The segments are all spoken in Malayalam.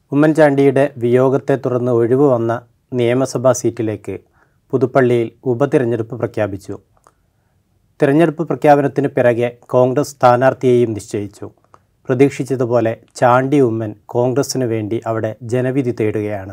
ഉമ്മൻചാണ്ടിയുടെ വിയോഗത്തെ തുടർന്ന് ഒഴിവ് വന്ന നിയമസഭാ സീറ്റിലേക്ക് പുതുപ്പള്ളിയിൽ ഉപതിരഞ്ഞെടുപ്പ് പ്രഖ്യാപിച്ചു തിരഞ്ഞെടുപ്പ് പ്രഖ്യാപനത്തിന് പിറകെ കോൺഗ്രസ് സ്ഥാനാർത്ഥിയെയും നിശ്ചയിച്ചു പ്രതീക്ഷിച്ചതുപോലെ ചാണ്ടി ഉമ്മൻ കോൺഗ്രസിനു വേണ്ടി അവിടെ ജനവിധി തേടുകയാണ്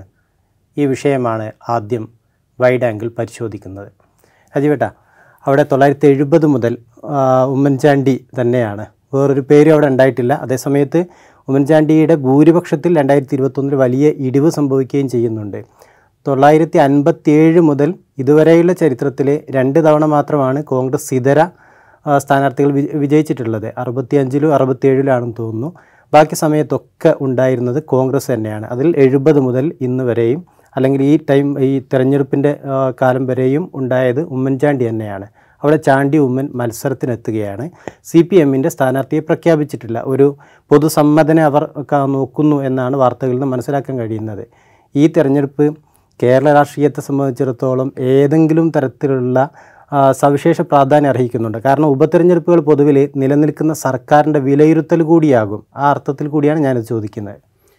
ഈ വിഷയമാണ് ആദ്യം വൈഡ് ആംഗിൾ പരിശോധിക്കുന്നത് അജിവേട്ട അവിടെ തൊള്ളായിരത്തി എഴുപത് മുതൽ ആ, ഉമ്മൻചാണ്ടി തന്നെയാണ് വേറൊരു പേരും അവിടെ ഉണ്ടായിട്ടില്ല അതേസമയത്ത് ഉമ്മൻചാണ്ടിയുടെ ഭൂരിപക്ഷത്തിൽ രണ്ടായിരത്തി ഇരുപത്തൊന്നിൽ വലിയ ഇടിവ് സംഭവിക്കുകയും ചെയ്യുന്നുണ്ട് തൊള്ളായിരത്തി അൻപത്തിയേഴ് മുതൽ ഇതുവരെയുള്ള ചരിത്രത്തിൽ രണ്ട് തവണ മാത്രമാണ് കോൺഗ്രസ് ഇതര ആ, സ്ഥാനാർത്ഥികൾ വി- വിജയിച്ചിട്ടുള്ളത് അറുപത്തിയഞ്ചിലും അറുപത്തിയേഴിലാണെന്ന് തോന്നുന്നു ബാക്കി സമയത്തൊക്കെ ഉണ്ടായിരുന്നത് കോൺഗ്രസ് തന്നെയാണ് അതിൽ എഴുപത് മുതൽ ഇന്ന് വരെയും അല്ലെങ്കിൽ ഈ ടൈം ഈ തെരഞ്ഞെടുപ്പിൻ്റെ ആ, കാലം വരെയും ഉണ്ടായത് ഉമ്മൻചാണ്ടി തന്നെയാണ് അവിടെ ചാണ്ടി ഉമ്മൻ മത്സരത്തിനെത്തുകയാണ് സി പി എമ്മിൻ്റെ സ്ഥാനാർത്ഥിയെ പ്രഖ്യാപിച്ചിട്ടില്ല ഒരു പൊതുസമ്മതനെ അവർ ക- നോക്കുന്നു എന്നാണ് വാർത്തകളിൽ നിന്ന് മനസ്സിലാക്കാൻ കഴിയുന്നത് ഈ തെരഞ്ഞെടുപ്പ് കേരള രാഷ്ട്രീയത്തെ സംബന്ധിച്ചിടത്തോളം ഏതെങ്കിലും തരത്തിലുള്ള ആ, സവിശേഷ പ്രാധാന്യം അർഹിക്കുന്നുണ്ട് കാരണം ഉപതെരഞ്ഞെടുപ്പുകൾ പൊതുവിൽ നിലനിൽക്കുന്ന സർക്കാരിൻ്റെ വിലയിരുത്തൽ കൂടിയാകും ആ അർത്ഥത്തിൽ കൂടിയാണ് ഞാനിത് ചോദിക്കുന്നത്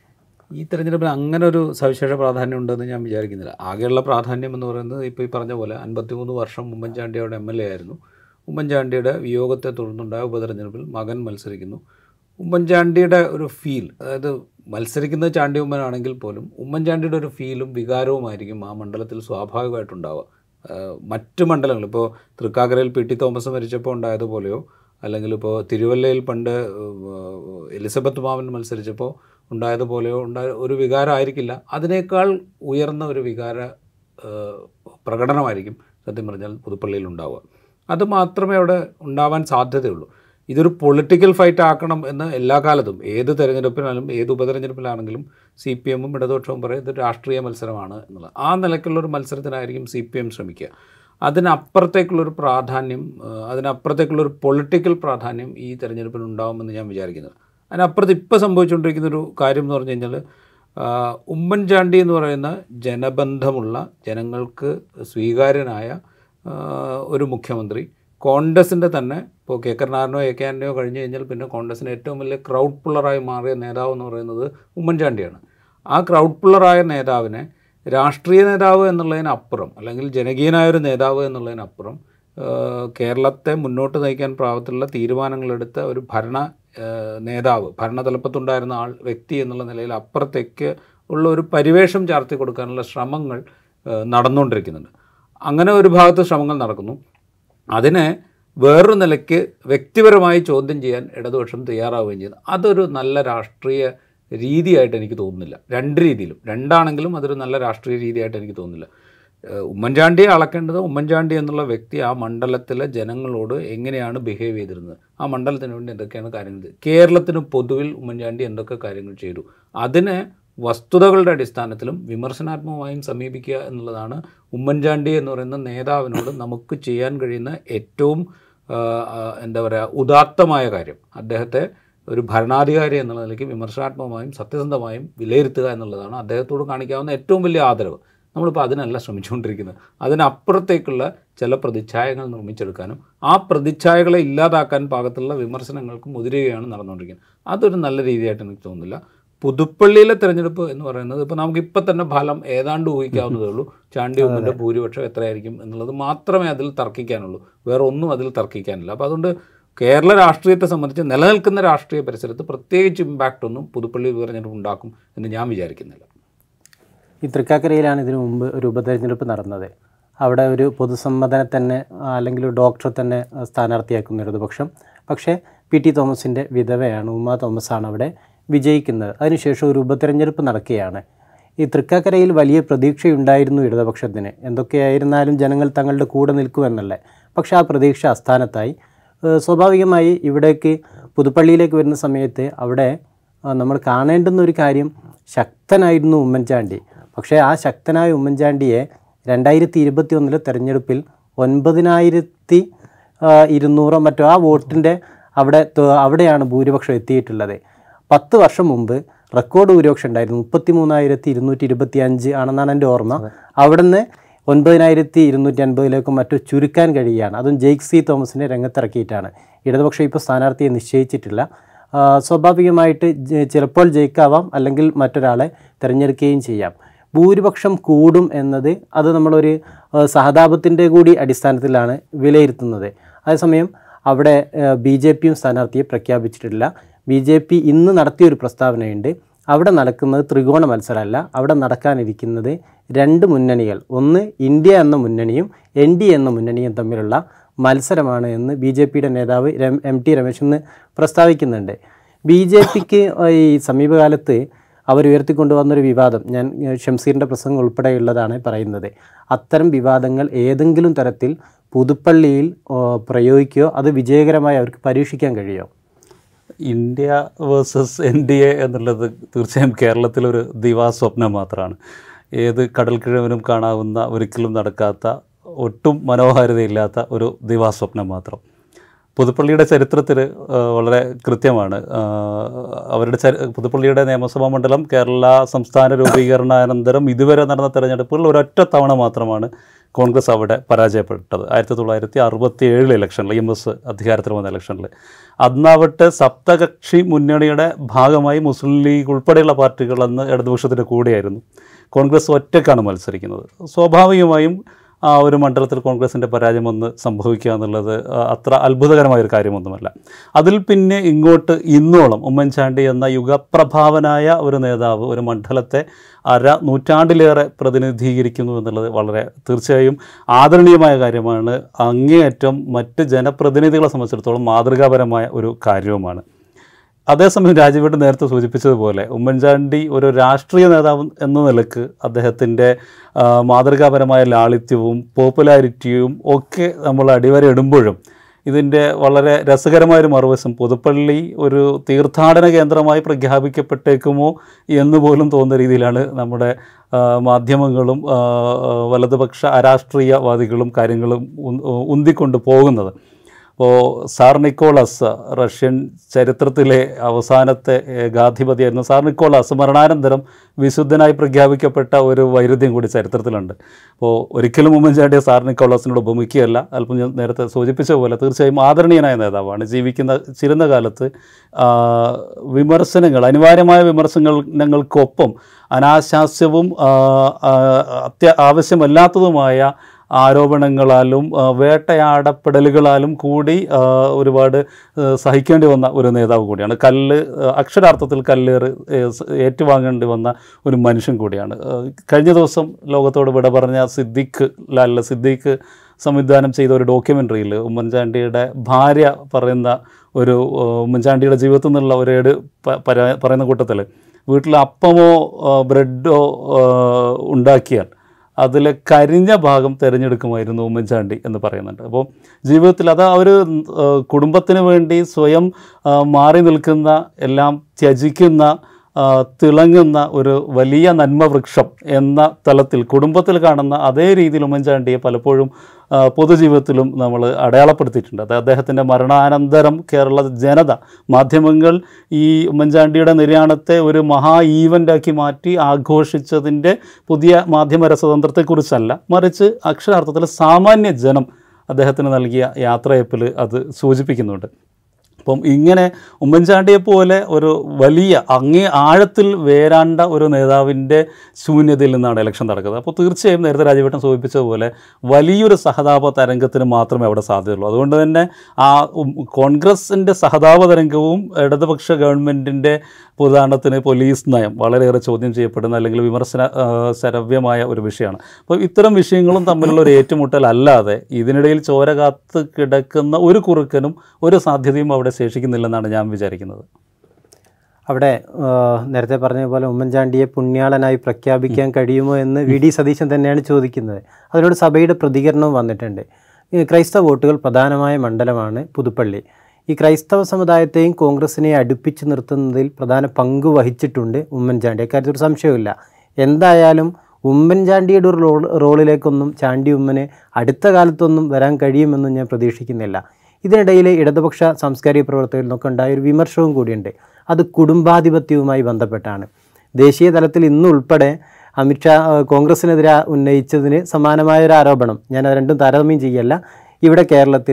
ഈ തെരഞ്ഞെടുപ്പിന് അങ്ങനെ ഒരു സവിശേഷ പ്രാധാന്യം ഉണ്ടെന്ന് ഞാൻ വിചാരിക്കുന്നില്ല ആകെയുള്ള പ്രാധാന്യം എന്ന് പറയുന്നത് ഇപ്പോൾ ഈ പറഞ്ഞ പോലെ അൻപത്തിമൂന്ന് വർഷം ഉമ്മൻചാണ്ടിയുടെ എം എൽ എ ആയിരുന്നു ഉമ്മൻചാണ്ടിയുടെ വിയോഗത്തെ തുടർന്നുണ്ടായ ഉപതെരഞ്ഞെടുപ്പിൽ മകൻ മത്സരിക്കുന്നു ഉമ്മൻചാണ്ടിയുടെ ഒരു ഫീൽ അതായത് മത്സരിക്കുന്നത് ചാണ്ടി ഉമ്മനാണെങ്കിൽ പോലും ഉമ്മൻചാണ്ടിയുടെ ഒരു ഫീലും വികാരവുമായിരിക്കും ആ മണ്ഡലത്തിൽ സ്വാഭാവികമായിട്ടുണ്ടാവുക ആഹ് മറ്റ് മണ്ഡലങ്ങൾ ഇപ്പോൾ തൃക്കാക്കരയിൽ പി ടി തോമസ് മരിച്ചപ്പോൾ ഉണ്ടായതുപോലെയോ അല്ലെങ്കിൽ ഇപ്പോൾ തിരുവല്ലയിൽ പണ്ട് ഏഹ്, എലിസബത്ത് മാമൻ മത്സരിച്ചപ്പോൾ ഉണ്ടായതുപോലെയോ ഉണ്ടായ ഒരു വികാരമായിരിക്കില്ല അതിനേക്കാൾ ഉയർന്ന ഒരു വികാര ഏഹ്, പ്രകടനമായിരിക്കും സത്യം പറഞ്ഞാൽ പുതുപ്പള്ളിയിൽ ഉണ്ടാവുക അത് മാത്രമേ അവിടെ ഉണ്ടാവാൻ സാധ്യതയുള്ളൂ ഇതൊരു പൊളിറ്റിക്കൽ ഫൈറ്റ് ആക്കണം എന്ന് എല്ലാ കാലത്തും ഏത് തെരഞ്ഞെടുപ്പിനാലും ഏത് ഉപതെരഞ്ഞെടുപ്പിലാണെങ്കിലും സി പി എമ്മും ഇടതുപക്ഷവും പറയും ഇത് രാഷ്ട്രീയ മത്സരമാണ് എന്നുള്ളത് ആ നിലയ്ക്കുള്ളൊരു മത്സരത്തിനായിരിക്കും സി പി എം ശ്രമിക്കുക അതിനപ്പുറത്തേക്കുള്ളൊരു പ്രാധാന്യം ആ, അതിനപ്പുറത്തേക്കുള്ളൊരു പൊളിറ്റിക്കൽ പ്രാധാന്യം ഈ തെരഞ്ഞെടുപ്പിൽ ഉണ്ടാവുമെന്ന് ഞാൻ വിചാരിക്കുന്നത് അതിനപ്പുറത്ത് ഇപ്പോൾ സംഭവിച്ചുകൊണ്ടിരിക്കുന്ന ഒരു കാര്യം എന്ന് പറഞ്ഞു കഴിഞ്ഞാൽ ആ, ഉമ്മൻചാണ്ടി എന്ന് പറയുന്ന ജനബന്ധമുള്ള ജനങ്ങൾക്ക് സ്വീകാര്യനായ ആ, ഒരു മുഖ്യമന്ത്രി കോൺഗ്രസിൻ്റെ തന്നെ ഇപ്പോൾ കെ കരുണാകരനോ എ കെ ആൻ്റെയോ കഴിഞ്ഞ് കഴിഞ്ഞാൽ പിന്നെ കോൺഗ്രസിന് ഏറ്റവും വലിയ ക്രൗഡ് പുള്ളറായി മാറിയ നേതാവ് എന്ന് പറയുന്നത് ഉമ്മൻചാണ്ടിയാണ് ആ ക്രൗഡ് പുള്ളറായ നേതാവിനെ രാഷ്ട്രീയ നേതാവ് എന്നുള്ളതിനപ്പുറം അല്ലെങ്കിൽ ജനകീയനായ ഒരു നേതാവ് എന്നുള്ളതിനപ്പുറം ആ, കേരളത്തെ മുന്നോട്ട് നയിക്കാൻ പ്രാപ്തിയുള്ള തീരുമാനങ്ങളെടുത്ത ഒരു ഭരണ ആ, നേതാവ് ഭരണതലപ്പത്തുണ്ടായിരുന്ന ആൾ വ്യക്തി എന്നുള്ള നിലയിൽ അപ്പുറത്തേക്ക് ഉള്ള ഒരു പരിവേഷം ചാർത്തി കൊടുക്കാനുള്ള ശ്രമങ്ങൾ ആ, നടന്നുകൊണ്ടിരിക്കുന്നുണ്ട് അങ്ങനെ ഒരു ഭാഗത്ത് ശ്രമങ്ങൾ നടക്കുന്നു അതിനെ വേറൊരു നിലയ്ക്ക് വ്യക്തിപരമായി ചോദ്യം ചെയ്യാൻ ഇടതുപക്ഷം തയ്യാറാവുകയും ചെയ്യുന്നു അതൊരു നല്ല രാഷ്ട്രീയ രീതിയായിട്ട് എനിക്ക് തോന്നുന്നില്ല രണ്ട് രീതിയിലും രണ്ടാണെങ്കിലും അതൊരു നല്ല രാഷ്ട്രീയ രീതിയായിട്ട് എനിക്ക് തോന്നുന്നില്ല ഏഹ് ഉമ്മൻചാണ്ടിയെ അളക്കേണ്ടത് ഉമ്മൻചാണ്ടി എന്നുള്ള വ്യക്തി ആ മണ്ഡലത്തിലെ ജനങ്ങളോട് എങ്ങനെയാണ് ബിഹേവ് ചെയ്തിരുന്നത് ആ മണ്ഡലത്തിന് വേണ്ടി എന്തൊക്കെയാണ് കാര്യങ്ങൾ ചെയ്തത് കേരളത്തിന് പൊതുവിൽ ഉമ്മൻചാണ്ടി എന്തൊക്കെ കാര്യങ്ങൾ ചെയ്തു അതിനെ വസ്തുതകളുടെ അടിസ്ഥാനത്തിലും വിമർശനാത്മകമായും സമീപിക്കുക എന്നുള്ളതാണ് ഉമ്മൻചാണ്ടി എന്ന് പറയുന്ന നേതാവിനോട് നമുക്ക് ചെയ്യാൻ കഴിയുന്ന ഏറ്റവും ആ, ആ, എന്താ പറയുക ഉദാത്തമായ കാര്യം അദ്ദേഹത്തെ ഒരു ഭരണാധികാരി എന്നുള്ള നിലയ്ക്ക് വിമർശനാത്മകമായും സത്യസന്ധമായും വിലയിരുത്തുക എന്നുള്ളതാണ് അദ്ദേഹത്തോട് കാണിക്കാവുന്ന ഏറ്റവും വലിയ ആദരവ് നമ്മളിപ്പോൾ അതിനല്ല ശ്രമിച്ചുകൊണ്ടിരിക്കുന്നത് അതിനപ്പുറത്തേക്കുള്ള ചില പ്രതിച്ഛായകൾ നിർമ്മിച്ചെടുക്കാനും ആ പ്രതിച്ഛായകളെ ഇല്ലാതാക്കാൻ പാകത്തുള്ള വിമർശനങ്ങൾക്ക് മുതിരുകയാണ് നടന്നുകൊണ്ടിരിക്കുന്നത് അതൊരു നല്ല രീതിയായിട്ട് എനിക്ക് തോന്നുന്നില്ല പുതുപ്പള്ളിയിലെ തെരഞ്ഞെടുപ്പ് എന്ന് പറയുന്നത് ഇപ്പോൾ നമുക്ക് ഇപ്പം തന്നെ ഫലം ഏതാണ്ട് ഊഹിക്കാവുന്നതേ ഉള്ളൂ ചാണ്ടി ഉമ്മൻ്റെ ഭൂരിപക്ഷം എത്രയായിരിക്കും എന്നുള്ളത് മാത്രമേ അതിൽ തർക്കിക്കാനുള്ളൂ വേറെ ഒന്നും അതിൽ തർക്കിക്കാനില്ല അപ്പോൾ അതുകൊണ്ട് കേരള രാഷ്ട്രീയത്തെ സംബന്ധിച്ച് നിലനിൽക്കുന്ന രാഷ്ട്രീയ പരിസരത്ത് പ്രത്യേകിച്ച് ഇമ്പാക്റ്റ് ഒന്നും പുതുപ്പള്ളി തെരഞ്ഞെടുപ്പ് ഉണ്ടാക്കും എന്ന് ഞാൻ വിചാരിക്കുന്നില്ല ഈ തൃക്കാക്കരയിലാണ് ഇതിനു മുമ്പ് ഒരു ഉപതെരഞ്ഞെടുപ്പ് നടന്നത് അവിടെ ഒരു പൊതുസമ്മതനെ തന്നെ ആ, അല്ലെങ്കിൽ ഒരു ഡോക്ടറെ തന്നെ ആ, സ്ഥാനാർത്ഥിയാക്കുന്ന ഇടതുപക്ഷം പക്ഷേ പി ടി തോമസിൻ്റെ വിധവയാണ് ഉമ്മ തോമസാണ് അവിടെ വിജയിക്കുന്നത് അതിനുശേഷം ഒരു ഉപതെരഞ്ഞെടുപ്പ് നടക്കുകയാണ് ഈ തൃക്കാക്കരയിൽ വലിയ പ്രതീക്ഷയുണ്ടായിരുന്നു ഇടതുപക്ഷത്തിന് എന്തൊക്കെയായിരുന്നാലും ജനങ്ങൾ തങ്ങളുടെ കൂടെ നിൽക്കുമെന്നല്ലേ പക്ഷേ ആ പ്രതീക്ഷ അസ്ഥാനത്തായി ഏഹ് സ്വാഭാവികമായി ഇവിടേക്ക് പുതുപ്പള്ളിയിലേക്ക് വരുന്ന സമയത്ത് അവിടെ ആ, നമ്മൾ കാണേണ്ടുന്ന ഒരു കാര്യം ശക്തനായിരുന്നു ഉമ്മൻചാണ്ടി പക്ഷേ ആ ശക്തനായ ഉമ്മൻചാണ്ടിയെ രണ്ടായിരത്തി ഇരുപത്തി ഒന്നിലെ തെരഞ്ഞെടുപ്പിൽ ഒൻപതിനായിരത്തി ആ, ഇരുന്നൂറോ മറ്റോ ആ വോട്ടിൻ്റെ അവിടെ ത- അവിടെയാണ് ഭൂരിപക്ഷം എത്തിയിട്ടുള്ളത് പത്ത് വർഷം മുമ്പ് റെക്കോർഡ് ഭൂരിപക്ഷം ഉണ്ടായിരുന്നു മുപ്പത്തി മൂന്നായിരത്തി ഇരുന്നൂറ്റി ഇരുപത്തി അഞ്ച് ആണെന്നാണ് എൻ്റെ ഓർമ്മ അവിടുന്ന് ഒൻപതിനായിരത്തി ഇരുന്നൂറ്റി അൻപതിലേക്കും മറ്റു ചുരുക്കാൻ കഴിയുകയാണ് അതും ജെയ്ക് സി തോമസിനെ രംഗത്തിറക്കിയിട്ടാണ് ഇടതുപക്ഷം ഇപ്പോൾ സ്ഥാനാർത്ഥിയെ നിശ്ചയിച്ചിട്ടില്ല ആ, സ്വാഭാവികമായിട്ട് ജ- ചിലപ്പോൾ ജയിക്കാവാം അല്ലെങ്കിൽ മറ്റൊരാളെ തിരഞ്ഞെടുക്കുകയും ചെയ്യാം ഭൂരിപക്ഷം കൂടും എന്നത് അത് നമ്മളൊരു സഹതാപത്തിൻ്റെ കൂടി അടിസ്ഥാനത്തിലാണ് വിലയിരുത്തുന്നത് അതേസമയം അവിടെ ബി ജെ പിയും സ്ഥാനാർത്ഥിയെ പ്രഖ്യാപിച്ചിട്ടില്ല ബി ജെ പി ഇന്ന് നടത്തിയൊരു പ്രസ്താവനയുണ്ട് അവിടെ നടക്കുന്നത് ത്രികോണ മത്സരമല്ല അവിടെ നടക്കാനിരിക്കുന്നത് രണ്ട് മുന്നണികൾ ഒന്ന് ഇന്ത്യ എന്ന മുന്നണിയും എൻ ഡി എന്ന മുന്നണിയും തമ്മിലുള്ള മത്സരമാണ് എന്ന് ബി ജെ പിയുടെ നേതാവ് രം- എം ടി രമേശ് ഇന്ന് പ്രസ്താവിക്കുന്നുണ്ട് ബി ജെ പിക്ക് ഈ സമീപകാലത്ത് അവർ ഉയർത്തിക്കൊണ്ടുവന്നൊരു വിവാദം ഞാൻ ഏഹ്, ഷംസീറിൻ്റെ പ്രസംഗം ഉൾപ്പെടെയുള്ളതാണ് പറയുന്നത് അത്തരം വിവാദങ്ങൾ ഏതെങ്കിലും തരത്തിൽ പുതുപ്പള്ളിയിൽ ഓ, പ്രയോഗിക്കുകയോ അത് വിജയകരമായി അവർക്ക് പരീക്ഷിക്കാൻ കഴിയുമോ India versus N D A എന്നുള്ളത് തീർച്ചയായും കേരളത്തിലൊരു ദിവാസ്വപ്നം മാത്രമാണ് ഏത് കടൽക്കിഴവനും കാണാവുന്ന ഒരിക്കലും നടക്കാത്ത ഒട്ടും മനോഹാരിതയില്ലാത്ത ഒരു ദിവാസ്വപ്നം മാത്രം പുതുപ്പള്ളിയുടെ ചരിത്രത്തിൽ വളരെ കൃത്യമാണ് ആ, അവരുടെ ചരി പുതുപ്പള്ളിയുടെ നിയമസഭാ മണ്ഡലം കേരള സംസ്ഥാന രൂപീകരണാനന്തരം ഇതുവരെ നടന്ന തെരഞ്ഞെടുപ്പുകളിൽ ഒരൊറ്റ തവണ മാത്രമാണ് കോൺഗ്രസ് അവിടെ പരാജയപ്പെട്ടത് ആയിരത്തി തൊള്ളായിരത്തി അറുപത്തി ഏഴിൽ ഇലക്ഷനിൽ എം എസ് അധികാരത്തിൽ വന്ന ഇലക്ഷനിൽ അന്നാവട്ടെ സപ്തകക്ഷി മുന്നണിയുടെ ഭാഗമായി മുസ്ലിം ലീഗ് ഉൾപ്പെടെയുള്ള പാർട്ടികൾ അന്ന് ഇടതുപക്ഷത്തിൻ്റെ കൂടെയായിരുന്നു കോൺഗ്രസ് ഒറ്റക്കാണ് മത്സരിക്കുന്നത് സ്വാഭാവികമായും ആ ഒരു മണ്ഡലത്തിൽ കോൺഗ്രസിൻ്റെ പരാജയം ഒന്ന് സംഭവിക്കുക എന്നുള്ളത് ആ, അത്ര അത്ഭുതകരമായ ഒരു കാര്യമൊന്നുമല്ല അതിൽ പിന്നെ ഇങ്ങോട്ട് ഇന്നോളം ഉമ്മൻചാണ്ടി എന്ന യുഗപ്രഭാവനായ ഒരു നേതാവ് ഒരു മണ്ഡലത്തെ അര നൂറ്റാണ്ടിലേറെ പ്രതിനിധീകരിക്കുന്നു എന്നുള്ളത് വളരെ തീർച്ചയായും ആദരണീയമായ കാര്യമാണ് അങ്ങേയറ്റം മറ്റ് ജനപ്രതിനിധികളെ സംബന്ധിച്ചിടത്തോളം മാതൃകാപരമായ ഒരു കാര്യവുമാണ് അതേസമയം രാജീവേട്ടൻ നേരത്തെ സൂചിപ്പിച്ചതുപോലെ ഉമ്മൻചാണ്ടി ഒരു രാഷ്ട്രീയ നേതാവ് എന്ന നിലക്ക് അദ്ദേഹത്തിൻ്റെ ആ, മാതൃകാപരമായ ലാളിത്യവും പോപ്പുലാരിറ്റിയും ഒക്കെ നമ്മൾ അടിവരയിടുമ്പോഴും ഇതിൻ്റെ വളരെ രസകരമായൊരു മറുവശം പുതുപ്പള്ളി ഒരു തീർത്ഥാടന കേന്ദ്രമായി പ്രഖ്യാപിക്കപ്പെട്ടേക്കുമോ എന്ന് പോലും തോന്നുന്ന രീതിയിലാണ് നമ്മുടെ ആ, മാധ്യമങ്ങളും ആ, ആ, വലതുപക്ഷ അരാഷ്ട്രീയവാദികളും കാര്യങ്ങളും ഉന്ത് ഉന്തിക്കൊണ്ട് പോകുന്നത് അപ്പോൾ സാർ നിക്കോളസ് റഷ്യൻ ചരിത്രത്തിലെ അവസാനത്തെ ഏകാധിപതിയായിരുന്നു സാർ നിക്കോളാസ് മരണാനന്തരം വിശുദ്ധനായി പ്രഖ്യാപിക്കപ്പെട്ട ഒരു വൈരുദ്ധ്യം കൂടി ചരിത്രത്തിലുണ്ട് അപ്പോൾ ഒരിക്കലും ഉമ്മൻചാണ്ടിയെ സാർ നിക്കോളാസിനോട് ഉപമിക്കുകയല്ല അല്പം ഞാൻ നേരത്തെ സൂചിപ്പിച്ച പോലെ തീർച്ചയായും ആദരണീയനായ നേതാവാണ് ജീവിക്കുന്ന ചിരുന്ന കാലത്ത് ആ, വിമർശനങ്ങൾ അനിവാര്യമായ വിമർശനങ്ങൾക്കൊപ്പം അനാശാസ്യവും ആ, ആ, അത്യ ആവശ്യമല്ലാത്തതുമായ ആരോപണങ്ങളാലും ആ, വേട്ടയാടപ്പെടലുകളാലും കൂടി ആ, ഒരുപാട് ആ, സഹിക്കേണ്ടി വന്ന ഒരു നേതാവ് കൂടിയാണ് കല്ല് ആ, അക്ഷരാർത്ഥത്തിൽ കല്ലേറ് ഏ, സ് ഏറ്റുവാങ്ങേണ്ടി വന്ന ഒരു മനുഷ്യൻ കൂടിയാണ് ആ, കഴിഞ്ഞ ദിവസം ലോകത്തോട് വിട പറഞ്ഞ സിദ്ദിഖ് ലാൽ സിദ്ദിഖ് സംവിധാനം ചെയ്ത ഒരു ഡോക്യുമെൻ്ററിയിൽ ഉമ്മൻചാണ്ടിയുടെ ഭാര്യ പറയുന്ന ഒരു ആ, ഉമ്മൻചാണ്ടിയുടെ ജീവിതത്തിൽ നിന്നുള്ള ഒരു ഏട് പ- പര- പറയുന്ന കൂട്ടത്തിൽ വീട്ടിൽ അപ്പമോ ആ, ബ്രെഡോ ആ, ഉണ്ടാക്കിയാൽ അതിലെ കരിഞ്ഞ ഭാഗം തിരഞ്ഞെടുക്കുമായിരുന്നു ഉമ്മൻചാണ്ടി എന്ന് പറയുന്നുണ്ട് അപ്പോൾ ജീവിതത്തിൽ അത് ആ ഒരു ആ, കുടുംബത്തിന് വേണ്ടി സ്വയം ആ, മാറി നിൽക്കുന്ന എല്ലാം ത്യജിക്കുന്ന ആ, തിളങ്ങുന്ന ഒരു വലിയ നന്മ വൃക്ഷം എന്ന തലത്തിൽ കുടുംബത്തിൽ കാണുന്ന അതേ രീതിയിൽ ഉമ്മൻചാണ്ടിയെ പലപ്പോഴും ആ, പൊതുജീവിതത്തിലും നമ്മൾ അടയാളപ്പെടുത്തിയിട്ടുണ്ട് അത് അദ്ദേഹത്തിൻ്റെ മരണാനന്തരം കേരള ജനത മാധ്യമങ്ങൾ ഈ ഉമ്മൻചാണ്ടിയുടെ നിര്യാണത്തെ ഒരു മഹാ ഈവൻ്റാക്കി മാറ്റി ആഘോഷിച്ചതിൻ്റെ പുതിയ മാധ്യമ രസതന്ത്രത്തെക്കുറിച്ചല്ല മറിച്ച് അക്ഷരാർത്ഥത്തിൽ സാമാന്യ ജനം അദ്ദേഹത്തിന് നൽകിയ യാത്രയപ്പിൽ അത് സൂചിപ്പിക്കുന്നുണ്ട് അപ്പം ഇങ്ങനെ ഉമ്മൻചാണ്ടിയെ പോലെ ഒരു വലിയ അങ്ങേ ആഴത്തിൽ വേരാണ്ട ഒരു നേതാവിൻ്റെ ശൂന്യതയിൽ നിന്നാണ് ഇലക്ഷൻ നടക്കുന്നത് അപ്പോൾ തീർച്ചയായും നേരത്തെ രാജവട്ടം സൂചിപ്പിച്ചതുപോലെ വലിയൊരു സഹതാപ തരംഗത്തിന് മാത്രമേ അവിടെ സാധ്യതയുള്ളൂ അതുകൊണ്ട് തന്നെ ആ ഉം, കോൺഗ്രസിൻ്റെ സഹതാപ തരംഗവും ഇടതുപക്ഷ ഗവൺമെൻറ്റിൻ്റെ ഉദാഹരണത്തിന് പോലീസ് നയം വളരെയേറെ ചോദ്യം ചെയ്യപ്പെടുന്ന അല്ലെങ്കിൽ വിമർശന ആ, ശരവ്യമായ ഒരു വിഷയമാണ് അപ്പോൾ ഇത്തരം വിഷയങ്ങളും തമ്മിലുള്ള ഒരു ഏറ്റുമുട്ടൽ അല്ലാതെ ഇതിനിടയിൽ ചോര കാത്ത് കിടക്കുന്ന ഒരു കുറുക്കനും ഒരു സാധ്യതയും അവിടെ ശേഷിക്കുന്നില്ലെന്നാണ് ഞാൻ വിചാരിക്കുന്നത് അവിടെ ആ, നേരത്തെ പറഞ്ഞ പോലെ ഉമ്മൻചാണ്ടിയെ പുണ്യാളനായി പ്രഖ്യാപിക്കാൻ കഴിയുമോ എന്ന് വി ഡി സതീശൻ തന്നെയാണ് ചോദിക്കുന്നത് അതിനോട് സഭയുടെ പ്രതികരണവും വന്നിട്ടുണ്ട് ഈ ക്രൈസ്തവ വോട്ടുകൾ പ്രധാനമായ മണ്ഡലമാണ് പുതുപ്പള്ളി ഈ ക്രൈസ്തവ സമുദായത്തെയും കോൺഗ്രസിനെ അടുപ്പിച്ച് നിർത്തുന്നതിൽ പ്രധാന പങ്ക് വഹിച്ചിട്ടുണ്ട് ഉമ്മൻചാണ്ടി അക്കാര്യത്തിൽ ഒരു സംശയമില്ല എന്തായാലും ഉമ്മൻചാണ്ടിയുടെ ഒരു റോൾ റോളിലേക്കൊന്നും ചാണ്ടി ഉമ്മന് അടുത്ത കാലത്തൊന്നും വരാൻ കഴിയുമെന്നും ഞാൻ പ്രതീക്ഷിക്കുന്നില്ല ഇതിനിടയിൽ ഇടതുപക്ഷ സാംസ്കാരിക പ്രവർത്തകരിൽ നിന്നൊക്കെ ഉണ്ടായ ഒരു വിമർശനവും കൂടിയുണ്ട് അത് കുടുംബാധിപത്യവുമായി ബന്ധപ്പെട്ടാണ് ദേശീയ തലത്തിൽ ഇന്നുൾപ്പെടെ അമിത്ഷാ ആ, കോൺഗ്രസിനെതിരെ ഉന്നയിച്ചതിന് സമാനമായ ഒരു ആരോപണം ഞാൻ അത് രണ്ടും താരതമ്യം ചെയ്യല്ല ഇവിടെ കേരളത്തിൽ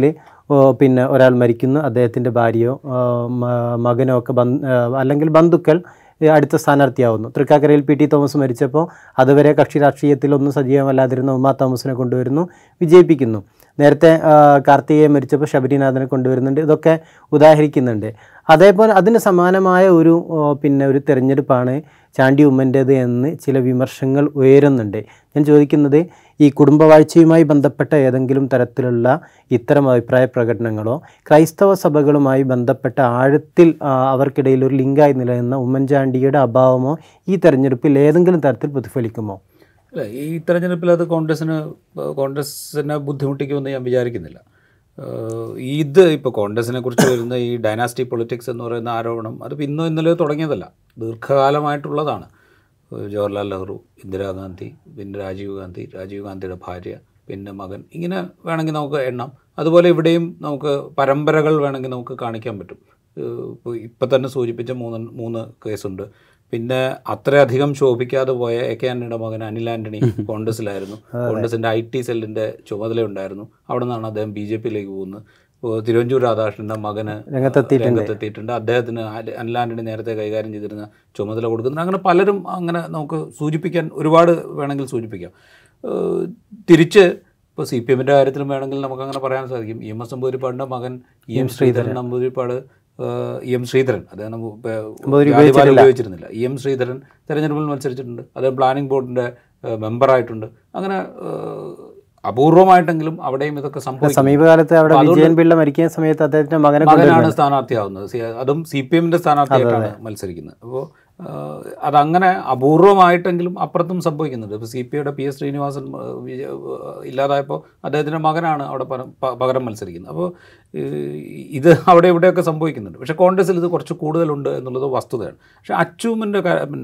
ഓ, പിന്നെ ഒരാൾ മരിക്കുന്നു അദ്ദേഹത്തിൻ്റെ ഭാര്യയോ ആ, മ- മകനോ ഒക്കെ ബന്ധ ആ, അല്ലെങ്കിൽ ബന്ധുക്കൾ ഈ അടുത്ത സ്ഥാനാർത്ഥിയാവുന്നു തൃക്കാക്കരയിൽ പി ടി തോമസ് മരിച്ചപ്പോൾ അതുവരെ കക്ഷി രാഷ്ട്രീയത്തിലൊന്നും സജീവമല്ലാതിരുന്ന ഉമാ തോമസിനെ കൊണ്ടുവരുന്നു വിജയിപ്പിക്കുന്നു നേരത്തെ ആ, കാർത്തികയെ മരിച്ചപ്പോൾ ശബരിനാഥനെ കൊണ്ടുവരുന്നുണ്ട് ഇതൊക്കെ ഉദാഹരിക്കുന്നുണ്ട് അതേപോലെ അതിന് സമാനമായ ഒരു ഓ, പിന്നെ ഒരു തെരഞ്ഞെടുപ്പാണ് ചാണ്ടി ഉമ്മൻ്റേത് എന്ന് ചില വിമർശങ്ങൾ ഉയരുന്നുണ്ട് ഞാൻ ചോദിക്കുന്നത് ഈ കുടുംബവാഴ്ചയുമായി ബന്ധപ്പെട്ട ഏതെങ്കിലും തരത്തിലുള്ള ഇത്തരം അഭിപ്രായ പ്രകടനങ്ങളോ ക്രൈസ്തവ സഭകളുമായി ബന്ധപ്പെട്ട ആഴത്തിൽ ആ, അവർക്കിടയിൽ ഒരു ലിങ്കായി നിലനിന്ന ഉമ്മൻചാണ്ടിയുടെ അഭാവമോ ഈ തെരഞ്ഞെടുപ്പിൽ ഏതെങ്കിലും തരത്തിൽ പ്രതിഫലിക്കുമോ അല്ല ഈ തെരഞ്ഞെടുപ്പിൽ അത് കോൺഗ്രസ്സിന് കോൺഗ്രസ്സിനെ ബുദ്ധിമുട്ടിക്കുമെന്ന് ഞാൻ വിചാരിക്കുന്നില്ല ഏഹ് ഇത് ഇപ്പോൾ കോൺഗ്രസിനെ കുറിച്ച് വരുന്ന ഈ ഡൈനാസ്റ്റി പൊളിറ്റിക്സ് എന്ന് പറയുന്ന ആരോപണം അത് ഇപ്പൊ ഇന്നോ ഇന്നലെയോ തുടങ്ങിയതല്ല ദീർഘകാലമായിട്ടുള്ളതാണ് ഏഹ് ജവഹർലാൽ നെഹ്റു ഇന്ദിരാഗാന്ധി പിന്നെ രാജീവ് ഗാന്ധി രാജീവ് ഗാന്ധിയുടെ ഭാര്യ പിന്നെ മകൻ ഇങ്ങനെ വേണമെങ്കിൽ നമുക്ക് എണ്ണാം അതുപോലെ ഇവിടെയും നമുക്ക് പരമ്പരകൾ വേണമെങ്കിൽ നമുക്ക് കാണിക്കാൻ പറ്റും ഏഹ് ഇപ്പോൾ ഇപ്പം തന്നെ സൂചിപ്പിച്ച മൂന്ന് മൂന്ന് കേസുണ്ട് പിന്നെ അത്രയധികം ശോഭിക്കാതെ പോയ എ കെ ആന്റണിയുടെ മകൻ അനിൽ ആന്റണി കോൺഗ്രസിലായിരുന്നു കോൺഗ്രസിന്റെ ഐ ടി സെല്ലിന്റെ ചുമതല ഉണ്ടായിരുന്നു അവിടെ നിന്നാണ് അദ്ദേഹം ബി ജെ പിയിലേക്ക് പോകുന്നത് ഇപ്പോൾ തിരുവഞ്ചൂർ രാധാകൃഷ്ണന്റെ മകന് രംഗത്തെത്തിയിട്ടുണ്ട്. രംഗത്തെത്തിയിട്ടുണ്ട് അദ്ദേഹത്തിന് അനി- അനിൽ ആന്റണി നേരത്തെ കൈകാര്യം ചെയ്തിരുന്ന ചുമതല കൊടുക്കുന്നത് അങ്ങനെ പലരും അങ്ങനെ നമുക്ക് സൂചിപ്പിക്കാൻ ഒരുപാട് വേണമെങ്കിൽ സൂചിപ്പിക്കാം ഏഹ് തിരിച്ച് ഇപ്പോൾ സി പി എമ്മിൻ്റെ കാര്യത്തിലും വേണമെങ്കിൽ നമുക്ക് അങ്ങനെ പറയാൻ സാധിക്കും ഇ എം എസ് നമ്പൂതിരിപ്പാടിൻ്റെ മകൻ ഇ എം ശ്രീധരൻ നമ്പൂതിരിപ്പാട് ഏഹ് ഇ എം ശ്രീധരൻ അദ്ദേഹം നമ്മ- ഇപ്പൊ ജാതിപാല ഉപയോഗിച്ചിരുന്നില്ല ഇ എം ശ്രീധരൻ തെരഞ്ഞെടുപ്പിൽ മത്സരിച്ചിട്ടുണ്ട് അദ്ദേഹം പ്ലാനിംഗ് ബോർഡിൻ്റെ മെമ്പറായിട്ടുണ്ട് അങ്ങനെ ഏഹ് അപൂർവമായിട്ടെങ്കിലും അവിടെയും ഇതൊക്കെ സംഭവിക്കും സമീപകാലത്ത് അവിടെ വിജയൻ പിള്ള മരിക്കുന്ന സമയത്ത് അദ്ദേഹത്തിൻ്റെ മകനെ മകനാണ് സ്ഥാനാർത്ഥിയാവുന്നത് സി- അതും സി പി എമ്മിന്റെ സ്ഥാനാർത്ഥിയായിട്ടാണ് മത്സരിക്കുന്നത് അപ്പോൾ അതങ്ങനെ അപൂർവമായിട്ടെങ്കിലും അപ്പുറത്തും സംഭവിക്കുന്നുണ്ട് ഇപ്പോൾ സി പി ഐയുടെ പി എസ് ശ്രീനിവാസൻ ആ, വിജയ- ആ, ഇല്ലാതായപ്പോൾ അദ്ദേഹത്തിൻ്റെ മകനാണ് അവിടെ പര- പ- പകരം മത്സരിക്കുന്നത് അപ്പോൾ ഇത് അവിടെ ഇവിടെയൊക്കെ സംഭവിക്കുന്നുണ്ട് പക്ഷേ കോൺഗ്രസിൽ ഇത് കുറച്ച് കൂടുതലുണ്ട് എന്നുള്ളത് വസ്തുതയാണ് പക്ഷേ അച്ചൂമ്മൻ്റെ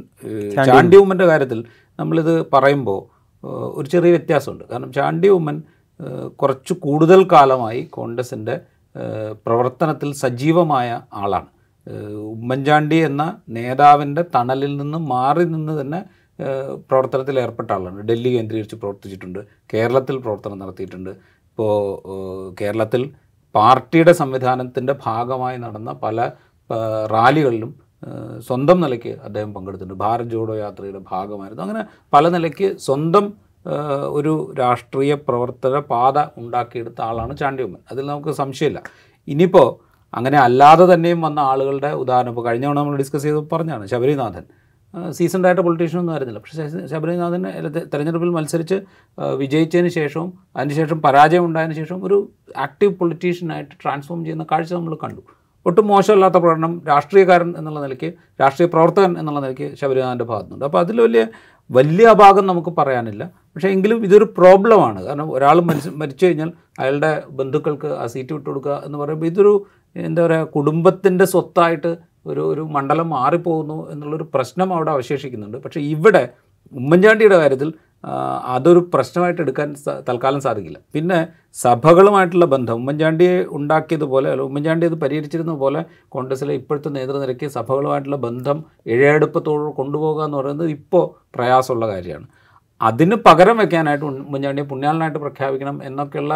ചാണ്ടി ഉമ്മൻ്റെ കാര്യത്തിൽ നമ്മളിത് പറയുമ്പോൾ ഏഹ് ഒരു ചെറിയ വ്യത്യാസമുണ്ട് കാരണം ചാണ്ടി ഉമ്മൻ ഏഹ് കുറച്ച് കൂടുതൽ കാലമായി കോൺഗ്രസിൻ്റെ ഏഹ് പ്രവർത്തനത്തിൽ സജീവമായ ആളാണ് ഏഹ് ഉമ്മൻചാണ്ടി എന്ന നേതാവിൻ്റെ തണലിൽ നിന്ന് മാറി നിന്ന് തന്നെ ഏഹ് പ്രവർത്തനത്തിൽ ഏർപ്പെട്ട ആളാണ് ഡൽഹി കേന്ദ്രീകരിച്ച് പ്രവർത്തിച്ചിട്ടുണ്ട് കേരളത്തിൽ പ്രവർത്തനം നടത്തിയിട്ടുണ്ട് ഇപ്പോൾ ഏഹ് കേരളത്തിൽ പാർട്ടിയുടെ സംവിധാനത്തിൻ്റെ ഭാഗമായി നടന്ന പല ഏഹ് റാലികളിലും ഏഹ് സ്വന്തം നിലയ്ക്ക് അദ്ദേഹം പങ്കെടുത്തിട്ടുണ്ട് ഭാരത് ജോഡോ യാത്രയുടെ ഭാഗമായിരുന്നു അങ്ങനെ പല നിലയ്ക്ക് സ്വന്തം ഏഹ് ഒരു രാഷ്ട്രീയ പ്രവർത്തന പാത ഉണ്ടാക്കിയെടുത്ത ആളാണ് ചാണ്ടി ഉമ്മൻ അതിൽ നമുക്ക് സംശയമില്ല ഇനിയിപ്പോൾ അങ്ങനെ അല്ലാതെ തന്നെയും വന്ന ആളുകളുടെ ഉദാഹരണം ഇപ്പോൾ കഴിഞ്ഞ തവണ നമ്മൾ ഡിസ്കസ് ചെയ്ത് പറഞ്ഞാണ് ശബരിനാഥൻ സീസൺഡ് ആയിട്ട് പൊളിറ്റീഷ്യൻ ഒന്നും ആയിരുന്നില്ല പക്ഷേ ശ- ശബരിനാഥൻ ele- തെരഞ്ഞെടുപ്പിൽ മത്സരിച്ച് ആ, വിജയിച്ചതിന് ശേഷവും അതിനുശേഷം പരാജയം ഉണ്ടായതിനു ശേഷം ഒരു ആക്റ്റീവ് പൊളിറ്റീഷ്യനായിട്ട് ട്രാൻസ്ഫോം ചെയ്യുന്ന കാഴ്ച നമ്മൾ കണ്ടു ഒട്ടും മോശമല്ലാത്ത പ്രകടനം രാഷ്ട്രീയക്കാരൻ എന്നുള്ള നിലയ്ക്ക് രാഷ്ട്രീയ പ്രവർത്തകൻ എന്നുള്ള നിലയ്ക്ക് ശബരിനാഥൻ്റെ ഭാഗത്തുനിന്നുണ്ട് അപ്പോൾ അതിൽ വലിയ വലിയ അഭാഗം നമുക്ക് പറയാനില്ല പക്ഷേ എങ്കിലും ഇതൊരു പ്രോബ്ലമാണ് കാരണം ഒരാൾ മരിച്ചു മരിച്ചു കഴിഞ്ഞാൽ അയാളുടെ ബന്ധുക്കൾക്ക് ആ സീറ്റ് വിട്ടുകൊടുക്കുക എന്ന് പറയുമ്പോൾ ഇതൊരു എന്താ പറയുക കുടുംബത്തിൻ്റെ സ്വത്തായിട്ട് ഒരു ഒരു മണ്ഡലം മാറിപ്പോകുന്നു എന്നുള്ളൊരു പ്രശ്നം അവിടെ അവശേഷിക്കുന്നുണ്ട് പക്ഷേ ഇവിടെ ഉമ്മൻചാണ്ടിയുടെ കാര്യത്തിൽ ആ, അതൊരു പ്രശ്നമായിട്ട് എടുക്കാൻ സ- തൽക്കാലം സാധിക്കില്ല പിന്നെ സഭകളുമായിട്ടുള്ള ബന്ധം ഉമ്മൻചാണ്ടിയെ ഉണ്ടാക്കിയതുപോലെ അല്ല ഉമ്മൻചാണ്ടി അത് പരിഹരിച്ചിരുന്ന പോലെ കോൺഗ്രസിലെ ഇപ്പോഴത്തെ നേതൃനിരയ്ക്ക് സഭകളുമായിട്ടുള്ള ബന്ധം ഇഴയെടുപ്പത്തോട് കൊണ്ടുപോകുക എന്ന് പറയുന്നത് ഇപ്പോൾ പ്രയാസമുള്ള കാര്യമാണ് അതിന് പകരം വെക്കാനായിട്ട് ഉൺ- ഉമ്മൻചാണ്ടിയെ പുണ്യാളനായിട്ട് പ്രഖ്യാപിക്കണം എന്നൊക്കെയുള്ള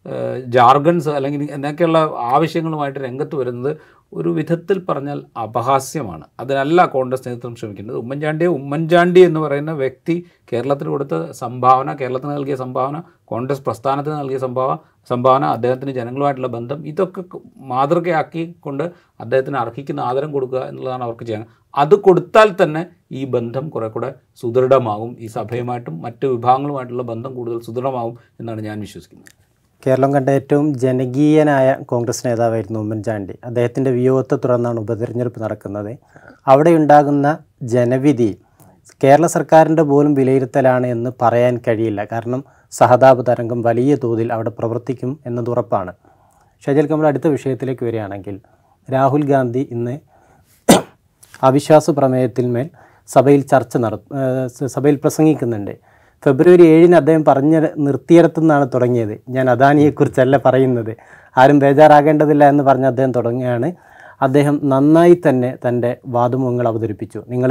ജാർഗൻസ് അല്ലെങ്കിൽ എന്നൊക്കെയുള്ള ആവശ്യങ്ങളുമായിട്ട് രംഗത്ത് വരുന്നത് ഒരു വിധത്തിൽ പറഞ്ഞാൽ അപഹാസ്യമാണ് അതിനല്ല കോൺഗ്രസ് നേതൃത്വം ശ്രമിക്കുന്നത് ഉമ്മൻചാണ്ടിയെ ഉമ്മൻചാണ്ടി എന്ന് പറയുന്ന വ്യക്തി കേരളത്തിന് കൊടുത്ത സംഭാവന കേരളത്തിന് നൽകിയ സംഭാവന കോൺഗ്രസ് പ്രസ്ഥാനത്തിന് നൽകിയ സംഭാവന സംഭാവന അദ്ദേഹത്തിന് ജനങ്ങളുമായിട്ടുള്ള ബന്ധം ഇതൊക്കെ ക- മാതൃകയാക്കിക്കൊണ്ട് അദ്ദേഹത്തിന് അർഹിക്കുന്ന ആദരം കൊടുക്കുക എന്നുള്ളതാണ് അവർക്ക് ചെയ്യാൻ അത് കൊടുത്താൽ തന്നെ ഈ ബന്ധം കുറെ കൂടെ സുദൃഢമാകും ഈ സഭയുമായിട്ടും മറ്റ് വിഭാഗങ്ങളുമായിട്ടുള്ള ബന്ധം കൂടുതൽ സുദൃഢമാകും എന്നാണ് ഞാൻ വിശ്വസിക്കുന്നത് കേരളം കണ്ട ഏറ്റവും ജനകീയനായ കോൺഗ്രസ് നേതാവായിരുന്നു ഉമ്മൻചാണ്ടി അദ്ദേഹത്തിൻ്റെ വിയോഗത്തെ തുടർന്നാണ് ഉപതെരഞ്ഞെടുപ്പ് നടക്കുന്നത് അവിടെ ഉണ്ടാകുന്ന ജനവിധി കേരള സർക്കാരിൻ്റെ പോലും വിലയിരുത്തലാണ് എന്ന് പറയാൻ കഴിയില്ല കാരണം സഹതാപ തരംഗം വലിയ തോതിൽ അവിടെ പ്രവർത്തിക്കും എന്നത് ഉറപ്പാണ് ഷജൽ കമൽ അടുത്ത വിഷയത്തിലേക്ക് വരികയാണെങ്കിൽ രാഹുൽ ഗാന്ധി ഇന്ന് അവിശ്വാസ പ്രമേയത്തിന്മേൽ സഭയിൽ ചർച്ച നട ഏഹ് സ- സഭയിൽ പ്രസംഗിക്കുന്നുണ്ട് ഫെബ്രുവരി ഏഴിന് അദ്ദേഹം പറഞ്ഞ നിർത്തിയിടത്തു നിന്നാണ് തുടങ്ങിയത് ഞാൻ അദാനിയെക്കുറിച്ചല്ല പറയുന്നത് ആരും ബേജാറാകേണ്ടതില്ല എന്ന് പറഞ്ഞ് അദ്ദേഹം തുടങ്ങിയാണ് അദ്ദേഹം നന്നായി തന്നെ തൻ്റെ വാദമുഖങ്ങൾ അവതരിപ്പിച്ചു നിങ്ങൾ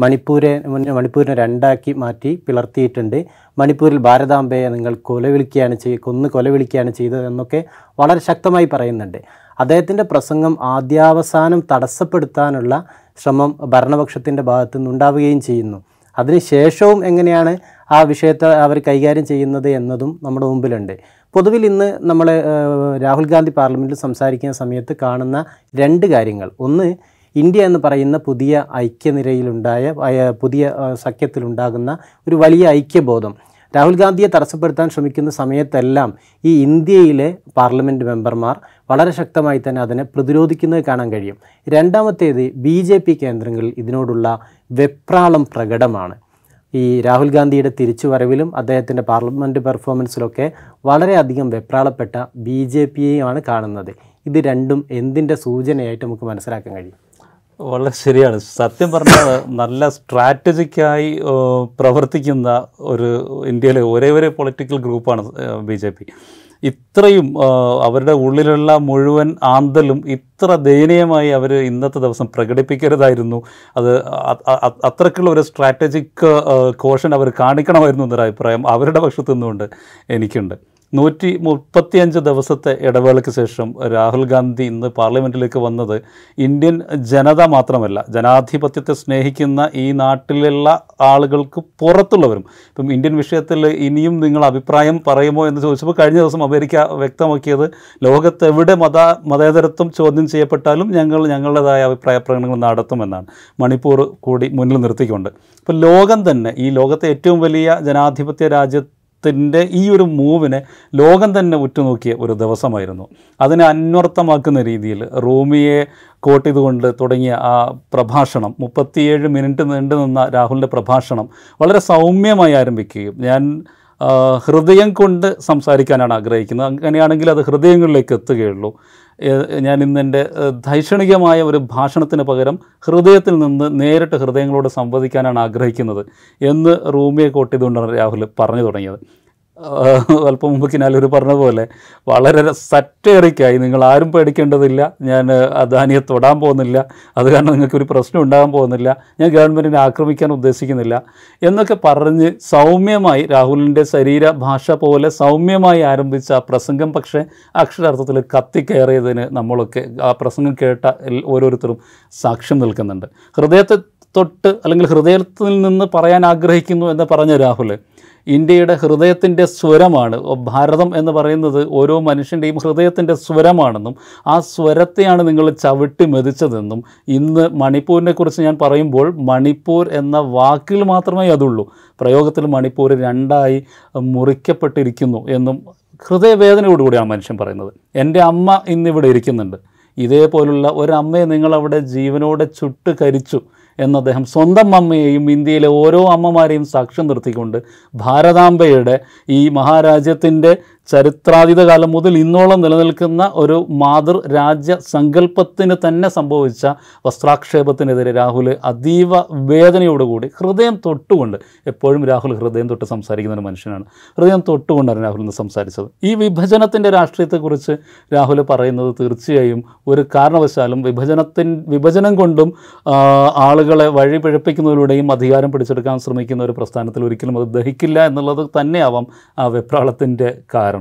മണിപ്പൂരെ മുന്നേ മണിപ്പൂരിനെ രണ്ടാക്കി മാറ്റി പിളർത്തിയിട്ടുണ്ട് മണിപ്പൂരിൽ ഭാരതാംബയെ നിങ്ങൾ കൊലവിളിക്കുകയാണ് ചെയ് കൊന്ന് കൊലവിളിക്കുകയാണ് ചെയ്തതെന്നൊക്കെ വളരെ ശക്തമായി പറയുന്നുണ്ട് അദ്ദേഹത്തിൻ്റെ പ്രസംഗം ആദ്യാവസാനം തടസ്സപ്പെടുത്താനുള്ള ശ്രമം ഭരണപക്ഷത്തിൻ്റെ ഭാഗത്തു നിന്നുണ്ടാവുകയും ചെയ്യുന്നു അതിനുശേഷവും എങ്ങനെയാണ് ആ വിഷയത്തെ അവർ കൈകാര്യം ചെയ്യുന്നത് എന്നതും നമ്മുടെ മുമ്പിലുണ്ട് പൊതുവിൽ ഇന്ന് നമ്മൾ രാഹുൽ ഗാന്ധി പാർലമെൻറ്റിൽ സംസാരിക്കുന്ന സമയത്ത് കാണുന്ന രണ്ട് കാര്യങ്ങൾ ഒന്ന് ഇന്ത്യ എന്ന് പറയുന്ന പുതിയ ഐക്യനിരയിലുണ്ടായ അയ- പുതിയ ആ, സഖ്യത്തിലുണ്ടാകുന്ന ഒരു വലിയ ഐക്യബോധം രാഹുൽ ഗാന്ധിയെ തടസ്സപ്പെടുത്താൻ ശ്രമിക്കുന്ന സമയത്തെല്ലാം ഈ ഇന്ത്യയിലെ പാർലമെൻറ്റ് മെമ്പർമാർ വളരെ ശക്തമായി തന്നെ അതിനെ പ്രതിരോധിക്കുന്നത് കാണാൻ കഴിയും രണ്ടാമത്തേത് ബി ജെ പി കേന്ദ്രങ്ങളിൽ ഇതിനോടുള്ള വെപ്രാളം പ്രകടമാണ് ഈ രാഹുൽ ഗാന്ധിയുടെ തിരിച്ചുവരവിലും അദ്ദേഹത്തിൻ്റെ പാർലമെൻറ്റ് പെർഫോമൻസിലൊക്കെ വളരെയധികം വെപ്രാളപ്പെട്ട ബി ജെ പിയെയാണ് കാണുന്നത് ഇത് രണ്ടും എന്തിൻ്റെ സൂചനയായിട്ട് നമുക്ക് മനസ്സിലാക്കാൻ കഴിയും വളരെ ശരിയാണ് സത്യം പറഞ്ഞാൽ നല്ല സ്ട്രാറ്റജിക്കായി ഏഹ്, പ്രവർത്തിക്കുന്ന ഒരു ഇന്ത്യയിലെ ഒരേ ഒരു പൊളിറ്റിക്കൽ ഗ്രൂപ്പാണ് ബി ജെ പി ഇത്രയും ഏഹ്, അവരുടെ ഉള്ളിലുള്ള മുഴുവൻ ആന്തലും ഇത്ര ദയനീയമായി അവർ ഇന്നത്തെ ദിവസം പ്രകടിപ്പിക്കരുതായിരുന്നു അത് അ- അ- അ- അത്രയ്ക്കുള്ള ഒരു സ്ട്രാറ്റജിക് കോഷൻ അവർ കാണിക്കണമായിരുന്നു എന്നൊരു അഭിപ്രായം അവരുടെ പക്ഷത്തു നിന്നുകൊണ്ട് എനിക്കുണ്ട് നൂറ്റി മുപ്പത്തിയഞ്ച് ദിവസത്തെ ഇടവേളയ്ക്ക് ശേഷം രാഹുൽ ഗാന്ധി ഇന്ന് പാർലമെൻറ്റിലേക്ക് വന്നത് ഇന്ത്യൻ ജനത മാത്രമല്ല ജനാധിപത്യത്തെ സ്നേഹിക്കുന്ന ഈ നാട്ടിലുള്ള ആളുകൾക്ക് പുറത്തുള്ളവരും ഇപ്പം ഇന്ത്യൻ വിഷയത്തിൽ ഇനിയും നിങ്ങൾ അഭിപ്രായം പറയുമോ എന്ന് ചോദിച്ചപ്പോൾ കഴിഞ്ഞ ദിവസം അമേരിക്ക വ്യക്തമാക്കിയത് ലോകത്തെവിടെ മത മതേതരത്വം ചോദ്യം ചെയ്യപ്പെട്ടാലും ഞങ്ങൾ ഞങ്ങളുടേതായ അഭിപ്രായ പ്രകടനങ്ങൾ നടത്തുമെന്നാണ് മണിപ്പൂർ കൂടി മുന്നിൽ നിർത്തിക്കൊണ്ട് ഇപ്പോൾ ലോകം തന്നെ ഈ ലോകത്തെ ഏറ്റവും വലിയ ജനാധിപത്യ രാജ്യത്ത് ത്തിൻ്റെ ഈ ഒരു മൂവിനെ ലോകം തന്നെ ഉറ്റുനോക്കിയ ഒരു ദിവസമായിരുന്നു അതിനെ അന്വർത്ഥമാക്കുന്ന രീതിയിൽ റൂമിയെ കോട്ട് ചെയ്തുകൊണ്ട് തുടങ്ങിയ ആ പ്രഭാഷണം മുപ്പത്തിയേഴ് മിനിറ്റ് നീണ്ടു നിന്ന രാഹുലിൻ്റെ പ്രഭാഷണം വളരെ സൗമ്യമായി ആരംഭിക്കുകയും ഞാൻ ആ, ഹൃദയം കൊണ്ട് സംസാരിക്കാനാണ് ആഗ്രഹിക്കുന്നത് അങ്ങനെയാണെങ്കിൽ അത് ഹൃദയങ്ങളിലേക്ക് എത്തുകയുള്ളൂ ഏ- ഞാൻ ഇന്ന് എൻ്റെ ഏഹ്, ധൈഷണികമായ ഒരു ഭാഷണത്തിന് പകരം ഹൃദയത്തിൽ നിന്ന് നേരിട്ട് ഹൃദയങ്ങളോട് സംവദിക്കാനാണ് ആഗ്രഹിക്കുന്നത് എന്ന് റൂമിയെ കോട്ട് ചെയ്തുകൊണ്ടാണ് രാഹുൽ പറഞ്ഞു തുടങ്ങിയത് ആഹ്, അല്പം മുമ്പ് കിനാലൂർ പറഞ്ഞ പോലെ വളരെ സറ്റേറിക്കായി നിങ്ങൾ ആരും പേടിക്കേണ്ടതില്ല ഞാൻ അദാനിയെ തൊടാൻ പോകുന്നില്ല അത് കാരണം നിങ്ങൾക്ക് ഒരു പ്രശ്നം ഉണ്ടാകാൻ പോകുന്നില്ല ഞാൻ ഗവൺമെൻറ്റിനെ ആക്രമിക്കാൻ ഉദ്ദേശിക്കുന്നില്ല എന്നൊക്കെ പറഞ്ഞ് സൗമ്യമായി രാഹുലിൻ്റെ ശരീരഭാഷ പോലെ സൗമ്യമായി ആരംഭിച്ച ആ പ്രസംഗം പക്ഷേ അക്ഷരാർത്ഥത്തിൽ കത്തിക്കയറിയതിന് നമ്മളൊക്കെ ആ പ്രസംഗം കേട്ട എൽ- ഓരോരുത്തരും സാക്ഷ്യം നിൽക്കുന്നുണ്ട് ഹൃദയത്തെ തൊട്ട് അല്ലെങ്കിൽ ഹൃദയത്തിൽ നിന്ന് പറയാൻ ആഗ്രഹിക്കുന്നു എന്ന് പറഞ്ഞ രാഹുൽ ഇന്ത്യയുടെ ഹൃദയത്തിൻ്റെ സ്വരമാണ് ഭാരതം എന്ന് പറയുന്നത് ഓരോ മനുഷ്യൻ്റെയും ഹൃദയത്തിൻ്റെ സ്വരമാണെന്നും ആ സ്വരത്തെയാണ് നിങ്ങൾ ചവിട്ടി മെതിച്ചതെന്നും ഇന്ന് മണിപ്പൂരിനെ കുറിച്ച് ഞാൻ പറയുമ്പോൾ മണിപ്പൂർ എന്ന വാക്കിൽ മാത്രമേ അതുള്ളൂ പ്രയോഗത്തിൽ മണിപ്പൂർ രണ്ടായി മുറിക്കപ്പെട്ടിരിക്കുന്നു എന്നും ഹൃദയവേദനയോടുകൂടിയാണ് മനുഷ്യൻ പറയുന്നത് എൻ്റെ അമ്മ ഇന്നിവിടെ ഇരിക്കുന്നുണ്ട് ഇതേപോലുള്ള ഒരമ്മയെ നിങ്ങളവിടെ ജീവനോടെ ചുട്ട് കരിച്ചു എന്ന് അദ്ദേഹം സ്വന്തം അമ്മയെയും ഇന്ത്യയിലെ ഓരോ അമ്മമാരെയും സാക്ഷ്യം നിർത്തിക്കൊണ്ട് ഭാരതാംബയുടെ ഈ മഹാരാജ്യത്തിൻ്റെ ചരിത്രാതീത കാലം മുതൽ ഇന്നോളം നിലനിൽക്കുന്ന ഒരു മാതൃ രാജ്യ സങ്കല്പത്തിന് തന്നെ സംഭവിച്ച വസ്ത്രാക്ഷേപത്തിനെതിരെ രാഹുൽ അതീവ വേദനയോടുകൂടി ഹൃദയം തൊട്ടുകൊണ്ട് എപ്പോഴും രാഹുൽ ഹൃദയം തൊട്ട് സംസാരിക്കുന്ന ഒരു മനുഷ്യനാണ് ഹൃദയം തൊട്ടുകൊണ്ടാണ് രാഹുൽ ഇന്ന് സംസാരിച്ചത് ഈ വിഭജനത്തിൻ്റെ രാഷ്ട്രീയത്തെക്കുറിച്ച് രാഹുൽ പറയുന്നത് തീർച്ചയായും ഒരു കാരണവശാലും വിഭജനത്തിൻ വിഭജനം കൊണ്ടും ആ, ആളുകളെ വഴി പിഴപ്പിക്കുന്നതിലൂടെയും അധികാരം പിടിച്ചെടുക്കാൻ ശ്രമിക്കുന്ന ഒരു പ്രസ്ഥാനത്തിൽ ഒരിക്കലും അത് ദഹിക്കില്ല എന്നുള്ളത് തന്നെയാവാം ആ വെപ്രാളത്തിൻ്റെ കാരണം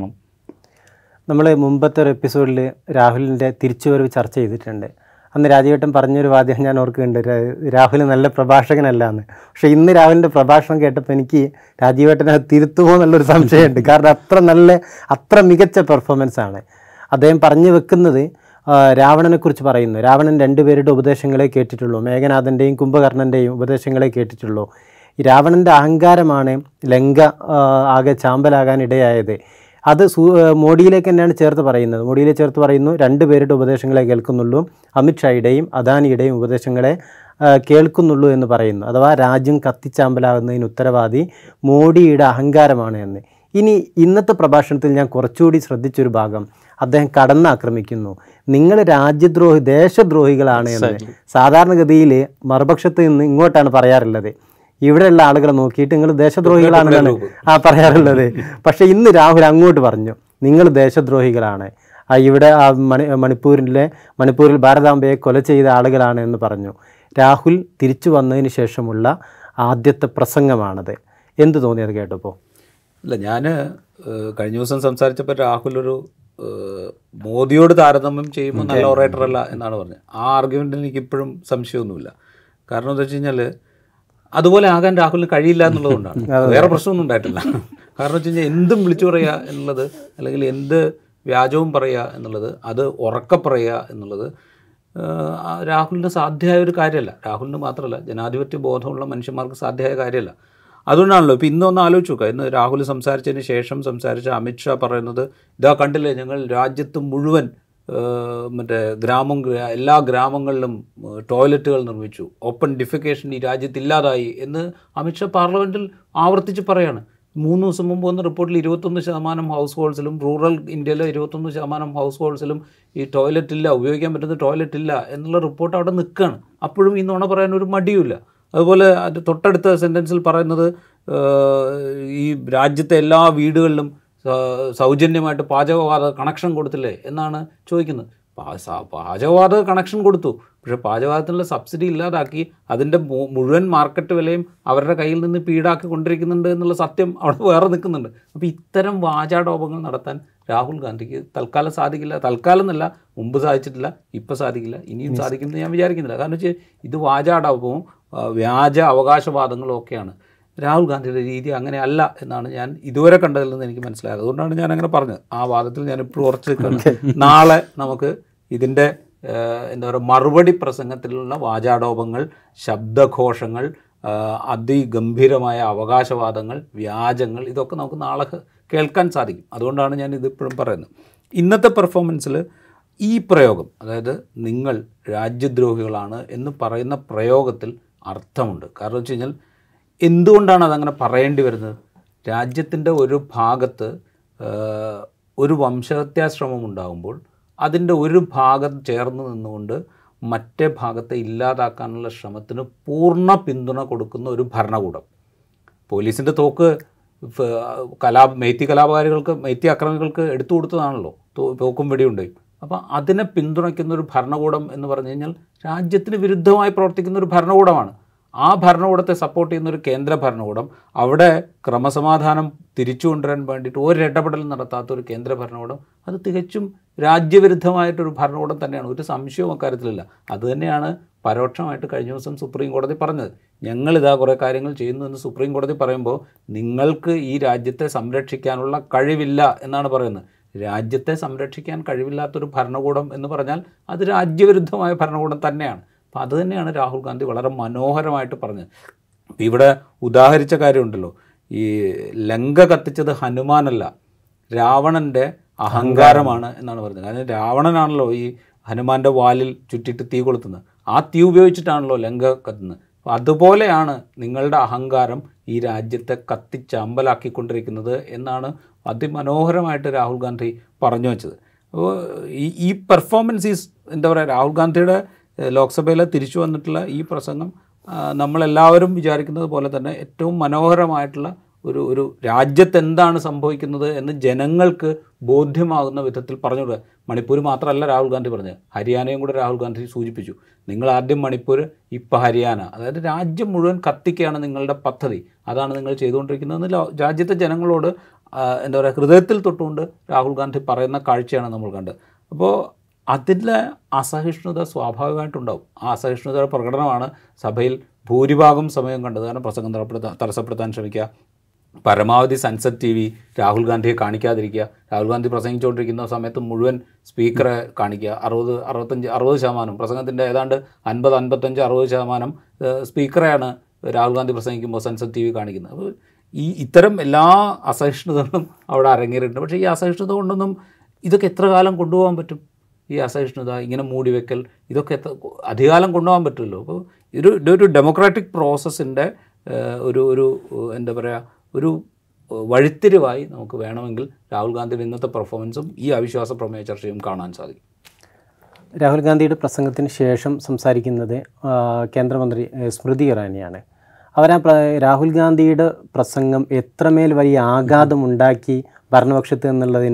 നമ്മൾ മുമ്പത്തെ ഒരു എപ്പിസോഡിൽ രാഹുലിൻ്റെ തിരിച്ചുവരവ് ചർച്ച ചെയ്തിട്ടുണ്ട് അന്ന് രാജീവേട്ടൻ പറഞ്ഞൊരു വാദ്യം ഞാൻ ഓർക്കുന്നുണ്ട് രാ- രാഹുൽ നല്ല പ്രഭാഷകനല്ല എന്ന് പക്ഷേ ഇന്ന് രാഹുലിൻ്റെ പ്രഭാഷണം കേട്ടപ്പോൾ എനിക്ക് രാജീവേട്ടനെ അത് തിരുത്തുമോ എന്നുള്ളൊരു സംശയമുണ്ട് കാരണം അത്ര നല്ല അത്ര മികച്ച പെർഫോമൻസ് ആണ് അദ്ദേഹം പറഞ്ഞു വെക്കുന്നത് ആ, രാവണനെക്കുറിച്ച് പറയുന്നു രാവണൻ രണ്ടുപേരുടെ ഉപദേശങ്ങളെ കേട്ടിട്ടുള്ളൂ മേഘനാഥൻ്റെയും കുംഭകർണൻ്റെയും ഉപദേശങ്ങളെ കേട്ടിട്ടുള്ളൂ ഈ രാവണൻ്റെ അഹങ്കാരമാണ് ലങ്ക ആ, ആകെ ചാമ്പലാകാൻ ഇടയായത് അത് സൂ ആ, മോഡിയിലേക്ക് തന്നെയാണ് ചേർത്ത് പറയുന്നത് മോഡിയിലെ ചേർത്ത് പറയുന്നു രണ്ട് പേരുടെ ഉപദേശങ്ങളെ കേൾക്കുന്നുള്ളൂ അമിത്ഷായുടെയും അദാനിയുടെയും ഉപദേശങ്ങളെ ആ, കേൾക്കുന്നുള്ളൂ എന്ന് പറയുന്നു അഥവാ രാജ്യം കത്തിച്ചാമ്പലാകുന്നതിന് ഉത്തരവാദി മോഡിയുടെ അഹങ്കാരമാണ് എന്ന് ഇനി ഇന്നത്തെ പ്രഭാഷണത്തിൽ ഞാൻ കുറച്ചുകൂടി ശ്രദ്ധിച്ചൊരു ഭാഗം അദ്ദേഹം കടന്നാക്രമിക്കുന്നു നിങ്ങൾ രാജ്യദ്രോഹി ദേശദ്രോഹികളാണ് എന്ന് സാധാരണഗതിയിൽ മറുപക്ഷത്ത് നിന്ന് ഇങ്ങോട്ടാണ് പറയാറുള്ളത് ഇവിടെയുള്ള ആളുകളെ നോക്കിയിട്ട് നിങ്ങൾ ദേശദ്രോഹികളാണെന്നാണ് ആ പറയാറുള്ളത് പക്ഷേ ഇന്ന് രാഹുൽ അങ്ങോട്ട് പറഞ്ഞു നിങ്ങൾ ദേശദ്രോഹികളാണ് ആ ഇവിടെ ആ മണി മണിപ്പൂരിലെ മണിപ്പൂരിൽ ഭാരതാംബയെ കൊല ചെയ്ത ആളുകളാണ് എന്ന് പറഞ്ഞു രാഹുൽ തിരിച്ചു വന്നതിന് ശേഷമുള്ള ആദ്യത്തെ പ്രസംഗമാണത് എന്ത് തോന്നി അത് കേട്ടപ്പോൾ ഇല്ല ഞാൻ കഴിഞ്ഞ ദിവസം സംസാരിച്ചപ്പോൾ രാഹുൽ ഒരു ഏഹ്, മോദിയോട് താരതമ്യം ചെയ്യുമ്പോൾ നല്ല ഓറേറ്റർ അല്ല എന്നാണ് പറഞ്ഞത് ആ ആർഗ്യുമെൻറ്റിൽ എനിക്ക് ഇപ്പോഴും സംശയമൊന്നുമില്ല കാരണം എന്താ വെച്ച് കഴിഞ്ഞാൽ അതുപോലെ ആകാൻ രാഹുലിന് കഴിയില്ല എന്നുള്ളതുകൊണ്ടാണ് വേറെ പ്രശ്നമൊന്നും ഉണ്ടായിട്ടില്ല കാരണം വെച്ച് കഴിഞ്ഞാൽ എന്തും വിളിച്ചു പറയുക എന്നുള്ളത് അല്ലെങ്കിൽ എന്ത് വ്യാജവും പറയുക എന്നുള്ളത് അത് ഉറക്കെ പറയുക എന്നുള്ളത് ഏഹ്, ആ രാഹുലിന് സാധ്യമായ ഒരു കാര്യമല്ല രാഹുലിന് മാത്രമല്ല ജനാധിപത്യ ബോധമുള്ള മനുഷ്യന്മാർക്ക് സാധ്യമായ കാര്യമല്ല അതുകൊണ്ടാണല്ലോ ഇപ്പോൾ ഇന്നൊന്ന് ആലോചിച്ച് നോക്കുക ഇന്ന് രാഹുൽ സംസാരിച്ചതിന് ശേഷം സംസാരിച്ച അമിത്ഷാ പറയുന്നത് ഇതാ കണ്ടില്ലേ ഞങ്ങൾ രാജ്യത്ത് മുഴുവൻ ഏഹ്, മറ്റേ ഗ്രാമം ഗ്രാ- എല്ലാ ഗ്രാമങ്ങളിലും ഏഹ്, ടോയ്ലറ്റുകൾ നിർമ്മിച്ചു ഓപ്പൺ ഡിഫിക്കേഷൻ ഈ രാജ്യത്ത് ഇല്ലാതായി എന്ന് അമിത്ഷാ പാർലമെൻറ്റിൽ ആവർത്തിച്ച് പറയാണ് മൂന്ന് ദിവസം മുമ്പ് വന്ന റിപ്പോർട്ടിൽ ഇരുപത്തൊന്ന് ശതമാനം ഹൗസ് ഹോൾഡ്സിലും റൂറൽ ഇന്ത്യയിലെ ഇരുപത്തൊന്ന് ശതമാനം ഹൗസ് ഹോൾഡ്സിലും ഈ ടോയ്ലറ്റ് ഇല്ല ഉപയോഗിക്കാൻ പറ്റുന്ന ടോയ്ലറ്റ് ഇല്ല എന്നുള്ള റിപ്പോർട്ട് അവിടെ നിൽക്കുകയാണ് അപ്പോഴും ഈ നുണ പറയാൻ ഒരു മടിയുമില്ല അതുപോലെ അത് തൊട്ടടുത്ത സെൻറ്റൻസിൽ പറയുന്നത് ഏഹ്, ഈ രാജ്യത്തെ എല്ലാ വീടുകളിലും സ- സൗജന്യമായിട്ട് പാചകവാത കണക്ഷൻ കൊടുത്തില്ലേ എന്നാണ് ചോദിക്കുന്നത് പാ- സ- പാചകവാത കണക്ഷൻ കൊടുത്തു പക്ഷേ പാചകവാതത്തിനുള്ള സബ്സിഡി ഇല്ലാതാക്കി അതിൻ്റെ മു- മുഴുവൻ മാർക്കറ്റ് വിലയും അവരുടെ കയ്യിൽ നിന്ന് ഇപ്പോൾ ഈടാക്കി കൊണ്ടിരിക്കുന്നുണ്ട് എന്നുള്ള സത്യം അവിടെ വേറെ നിൽക്കുന്നുണ്ട് അപ്പോൾ ഇത്തരം വാചാടോപങ്ങൾ നടത്താൻ രാഹുൽ ഗാന്ധിക്ക് തൽക്കാലം സാധിക്കില്ല തൽക്കാലം എന്നല്ല മുമ്പ് സാധിച്ചിട്ടില്ല ഇപ്പോൾ സാധിക്കില്ല ഇനിയും സാധിക്കുമെന്ന് ഞാൻ വിചാരിക്കുന്നില്ല കാരണം വെച്ചാൽ ഇത് വാചാടോപവും ആ, വ്യാജ അവകാശവാദങ്ങളും ഒക്കെയാണ് രാഹുൽ ഗാന്ധിയുടെ രീതി അങ്ങനെ അല്ല എന്നാണ് ഞാൻ ഇതുവരെ കണ്ടതിൽ നിന്ന് എനിക്ക് മനസ്സിലായത് അതുകൊണ്ടാണ് ഞാൻ അങ്ങനെ പറഞ്ഞത് ആ വാദത്തിൽ ഞാൻ ഇപ്പോഴും ഉറച്ചു നിൽക്കുന്നത് നാളെ നമുക്ക് ഇതിൻ്റെ ഏഹ്, എന്താ പറയുക മറുപടി പ്രസംഗത്തിലുള്ള വാചാടോപങ്ങൾ ശബ്ദഘോഷങ്ങൾ ആഹ്, അതിഗംഭീരമായ അവകാശവാദങ്ങൾ വ്യാജങ്ങൾ ഇതൊക്കെ നമുക്ക് നാളെ കേ- കേൾക്കാൻ സാധിക്കും അതുകൊണ്ടാണ് ഞാൻ ഇതിപ്പോഴും പറയുന്നത് ഇന്നത്തെ പെർഫോമൻസിൽ ഈ പ്രയോഗം അതായത് നിങ്ങൾ രാജ്യദ്രോഹികളാണ് എന്ന് പറയുന്ന പ്രയോഗത്തിൽ അർത്ഥമുണ്ട് കാരണം വെച്ച് കഴിഞ്ഞാൽ എന്തുകൊണ്ടാണ് അതങ്ങനെ പറയേണ്ടി വരുന്നത് രാജ്യത്തിൻ്റെ ഒരു ഭാഗത്ത് ആഹ്, ഒരു വംശഹത്യാശ്രമം ഉണ്ടാകുമ്പോൾ അതിൻ്റെ ഒരു ഭാഗം ചേർന്ന് നിന്നുകൊണ്ട് മറ്റേ ഭാഗത്തെ ഇല്ലാതാക്കാനുള്ള ശ്രമത്തിന് പൂർണ്ണ പിന്തുണ കൊടുക്കുന്ന ഒരു ഭരണകൂടം പോലീസിൻ്റെ തോക്ക് ഫ- കലാ മെയ്ത്തി കലാപകാരികൾക്ക് മെയ്ത്തി അക്രമികൾക്ക് എടുത്തു കൊടുത്തതാണല്ലോ തോ- തോക്കും വെടിയുണ്ട് അപ്പോൾ അതിനെ പിന്തുണയ്ക്കുന്ന ഒരു ഭരണകൂടം എന്ന് പറഞ്ഞു കഴിഞ്ഞാൽ രാജ്യത്തിന് വിരുദ്ധമായി പ്രവർത്തിക്കുന്ന ഒരു ഭരണകൂടമാണ് ആ ഭരണകൂടത്തെ സപ്പോർട്ട് ചെയ്യുന്ന ഒരു കേന്ദ്ര ഭരണകൂടം അവിടെ ക്രമസമാധാനം തിരിച്ചു കൊണ്ടുവരാൻ വേണ്ടിയിട്ട് ഒരിടപെടൽ നടത്താത്ത ഒരു കേന്ദ്ര ഭരണകൂടം അത് തികച്ചും രാജ്യവിരുദ്ധമായിട്ടൊരു ഭരണകൂടം തന്നെയാണ് ഒരു സംശയവും അക്കാര്യത്തിലില്ല അതുതന്നെയാണ് പരോക്ഷമായിട്ട് കഴിഞ്ഞ ദിവസം സുപ്രീം കോടതി പറഞ്ഞത് ഞങ്ങളിതാ കുറേ കാര്യങ്ങൾ ചെയ്യുന്നു എന്ന് സുപ്രീം കോടതി പറയുമ്പോൾ നിങ്ങൾക്ക് ഈ രാജ്യത്തെ സംരക്ഷിക്കാനുള്ള കഴിവില്ല എന്നാണ് പറയുന്നത് രാജ്യത്തെ സംരക്ഷിക്കാൻ കഴിവില്ലാത്തൊരു ഭരണകൂടം എന്ന് പറഞ്ഞാൽ അത് രാജ്യവിരുദ്ധമായ ഭരണകൂടം തന്നെയാണ് അപ്പോൾ അത് തന്നെയാണ് രാഹുൽ ഗാന്ധി വളരെ മനോഹരമായിട്ട് പറഞ്ഞത് ഇപ്പം ഇവിടെ ഉദാഹരിച്ച കാര്യമുണ്ടല്ലോ ഈ ലങ്ക കത്തിച്ചത് ഹനുമാനല്ല രാവണൻ്റെ അഹങ്കാരമാണ് എന്നാണ് പറയുന്നത് കാരണം രാവണനാണല്ലോ ഈ ഹനുമാന്റെ വാലിൽ ചുറ്റിട്ട് തീ കൊളുത്തുന്നത് ആ തീ ഉപയോഗിച്ചിട്ടാണല്ലോ ലങ്ക കത്തുന്നത് അപ്പോൾ അതുപോലെയാണ് നിങ്ങളുടെ അഹങ്കാരം ഈ രാജ്യത്തെ കത്തിച്ചമ്പലാക്കിക്കൊണ്ടിരിക്കുന്നത് എന്നാണ് അതിമനോഹരമായിട്ട് രാഹുൽ ഗാന്ധി പറഞ്ഞു വെച്ചത് അപ്പോൾ ഈ ഈ പെർഫോമൻസ് ഈസ് എന്താ പറയുക രാഹുൽ ഗാന്ധിയുടെ ഏഹ്, ലോക്സഭയിലെ തിരിച്ചു വന്നിട്ടുള്ള ഈ പ്രസംഗം ആ, നമ്മളെല്ലാവരും വിചാരിക്കുന്നത് പോലെ തന്നെ ഏറ്റവും മനോഹരമായിട്ടുള്ള ഒരു ഒരു രാജ്യത്ത് എന്താണ് സംഭവിക്കുന്നത് എന്ന് ജനങ്ങൾക്ക് ബോധ്യമാകുന്ന വിധത്തിൽ പറഞ്ഞു കൊടുക്കുക മണിപ്പൂർ മാത്രമല്ല രാഹുൽ ഗാന്ധി പറഞ്ഞത് ഹരിയാനയും കൂടെ രാഹുൽ ഗാന്ധി സൂചിപ്പിച്ചു നിങ്ങൾ ആദ്യം മണിപ്പൂർ ഇപ്പം ഹരിയാന അതായത് രാജ്യം മുഴുവൻ കത്തിക്കുകയാണ് നിങ്ങളുടെ പദ്ധതി അതാണ് നിങ്ങൾ ചെയ്തുകൊണ്ടിരിക്കുന്നതെന്ന് ലോ- രാജ്യത്തെ ജനങ്ങളോട് ആ, എന്താ പറയുക ഹൃദയത്തിൽ തൊട്ടുകൊണ്ട് രാഹുൽ ഗാന്ധി പറയുന്ന കാഴ്ചയാണ് നമ്മൾ കണ്ടത് അപ്പോൾ അതിലെ അസഹിഷ്ണുത സ്വാഭാവികമായിട്ടുണ്ടാവും ആ അസഹിഷ്ണുതയുടെ പ്രകടനമാണ് സഭയിൽ ഭൂരിഭാഗം സമയം കണ്ടത് കാരണം പ്രസംഗം തടപ്പെടുത്താൻ തടസ്സപ്പെടുത്താൻ ശ്രമിക്കുക പരമാവധി സൺസെറ്റ് ടി വി രാഹുൽ ഗാന്ധിയെ കാണിക്കാതിരിക്കുക രാഹുൽ ഗാന്ധി പ്രസംഗിച്ചുകൊണ്ടിരിക്കുന്ന സമയത്ത് മുഴുവൻ സ്പീക്കറെ കാണിക്കുക അറുപത് അറുപത്തഞ്ച് അറുപത് ശതമാനം പ്രസംഗത്തിൻ്റെ ഏതാണ്ട് അൻപത് അൻപത്തഞ്ച് അറുപത് ശതമാനം ഏഹ്, സ്പീക്കറെയാണ് രാഹുൽ ഗാന്ധി പ്രസംഗിക്കുമ്പോൾ സൺസെറ്റ് ടി വി കാണിക്കുന്നത് അപ്പോൾ ഈ ഇത്തരം എല്ലാ അസഹിഷ്ണുതകളും അവിടെ അരങ്ങേറിയിട്ടുണ്ട് പക്ഷേ ഈ അസഹിഷ്ണുത കൊണ്ടൊന്നും ഇതൊക്കെ എത്ര കാലം കൊണ്ടുപോകാൻ പറ്റും ഈ അസഹിഷ്ണുത ഇങ്ങനെ മൂടി വെക്കൽ ഇതൊക്കെ എത്ര അധികാലം കൊണ്ടുപോകാൻ പറ്റുമല്ലോ അപ്പോൾ ഇതൊരു ഇതൊരു ഡെമോക്രാറ്റിക് പ്രോസസ്സിൻ്റെ ഒരു ഒരു ഏഹ്, എന്താ പറയുക ഒരു ഏഹ്, വഴിത്തിരിവായി നമുക്ക് വേണമെങ്കിൽ രാഹുൽ ഗാന്ധിയുടെ ഇന്നത്തെ പെർഫോമൻസും ഈ അവിശ്വാസ പ്രമേയ ചർച്ചയും കാണാൻ സാധിക്കും രാഹുൽ ഗാന്ധിയുടെ പ്രസംഗത്തിന് ശേഷം സംസാരിക്കുന്നത് ആ, കേന്ദ്രമന്ത്രി ഏ, സ്മൃതി ഇറാനിയാണ് അവർ ആ പ്ര- രാഹുൽ ഗാന്ധിയുടെ പ്രസംഗം എത്രമേൽ വലിയ ആഘാതമുണ്ടാക്കി ഭരണപക്ഷത്ത് എന്നുള്ളതിന്